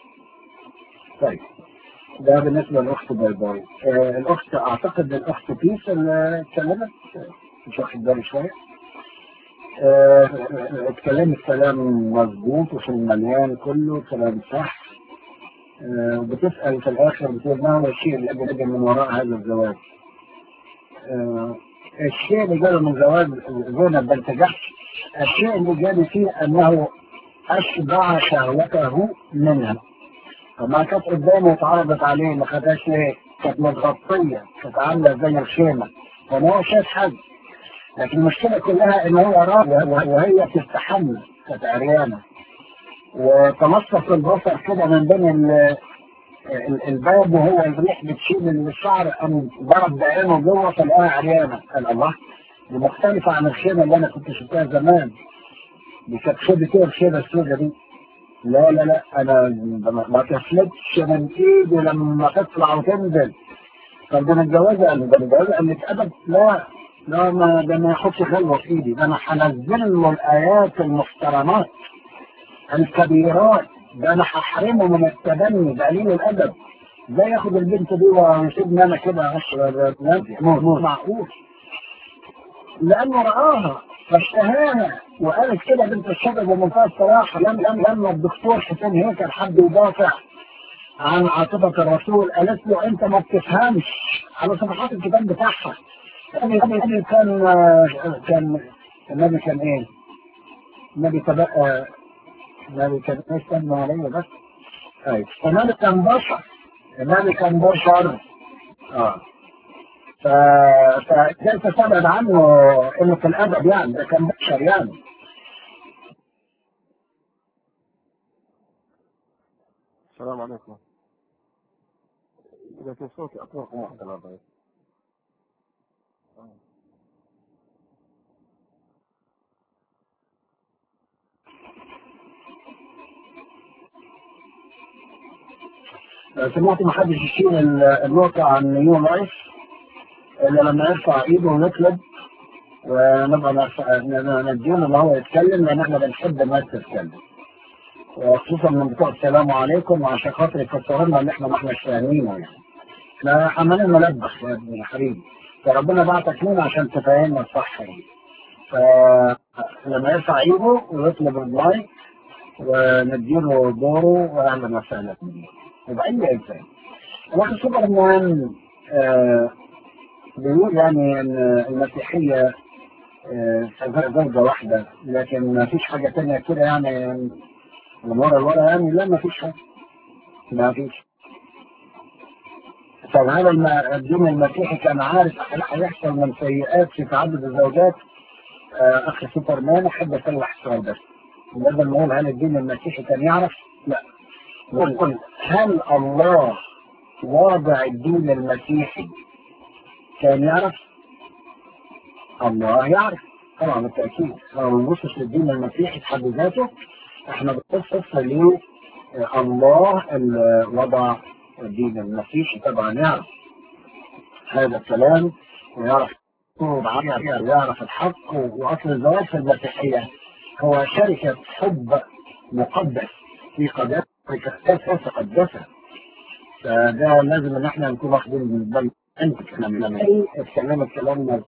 طيب ده بالنسبة للأخت باي باي آه الأخت أعتقد الأخت بيس اللي اتكلمت مش واخد بالي شوية آه اتكلمت كلام مظبوط وفي المليان كله كلام صح آه بتسأل في الآخر بتقول ما هو الشيء اللي أجل من وراء هذا الزواج آه الشيء اللي جاله من زواج زينب بنت جحش الشيء اللي جاله فيه أنه أشبع شهوته منها فما كانت قدامه اتعرضت عليه ما خدهاش ليه كانت متغطية كانت عاملة زي الخيمة فما هو شايف حد لكن المشكلة كلها ان هو راجع وهي بتستحمل كانت عريانة وتمصص البصر كده من بين الباب وهو الريح بتشيل الشعر قام ضرب بعينه جوه فلقاها عريانة قال الله دي مختلفة عن الخيمة اللي انا كنت شفتها زمان دي كانت خيمة ايه الخيمة السوداء دي لا لا لا انا ما تفلتش من ايدي لما تطلع وتنزل طب ده انا متجوزه قال ده انا متجوزه قال لك ابد لا لا ما ده ما ياخدش خلوه في ايدي ده انا هنزل له الايات المحترمات الكبيرات ده انا هحرمه من التبني بقليل الادب ازاي ياخد البنت دي ويسيبني انا كده معقول لانه رآها فاشتهاها وقالت كده بنت الشباب بمنتهى الصراحه لم لم لما الدكتور حسين هيكل حب يدافع عن عاطفه الرسول قالت له انت ما بتفهمش على صفحات الكتاب بتاعها النبي كان كان النبي كان ايه؟ النبي تبقى النبي كان ايه استنى عليا بس طيب النبي كان بشر النبي كان بشر اه ف... فكيف تبعد عنه انه في الادب يعني ده كان بشر يعني السلام عليكم إذا في صوتي أطلق واحد الله يبارك لو سمعت ما حدش يشيل النقطة عن نيو لايف إلا لما يرفع إيده ويطلب ونبقى نديله إن هو يتكلم لأن إحنا بنحب الناس تتكلم وخصوصا من بتوع السلام عليكم وعشان خاطر يفسروا لنا اللي إحنا ما إحناش فاهمينه يعني. إحنا عمالين نلبخ يا ابني يا حبيبي فربنا بعتك لنا عشان تفهمنا الصح يعني. فلما يرفع إيده ويطلب المايك ونديله دوره وأهلا وسهلا بيه. يبقى أي إنسان. الأخ سوبر مان آه بيقول يعني ان المسيحية زوجة واحدة لكن ما فيش حاجة تانية كده يعني من ورا لورا يعني لا ما فيش حاجة ما فيش طب هذا الدين المسيحي كان عارف هيحصل من سيئات في تعدد الزوجات اخ سوبرمان احب اصلح السؤال بس لازم نقول هل الدين المسيحي كان يعرف؟ لا نقول هل الله واضع الدين المسيحي كان يعرف الله يعرف طبعا بالتأكيد لو ما بنبصش للدين المسيحي في حد ذاته احنا بنبص ليه الله اللي وضع الدين المسيحي طبعا يعرف هذا الكلام ويعرف ويعرف الحق واصل الزواج في المسيحيه هو شركه حب مقدس في قداسه قداسه تقدسه فده لازم ان احنا نكون واخدين بالنا انت كلام الكلام الكلام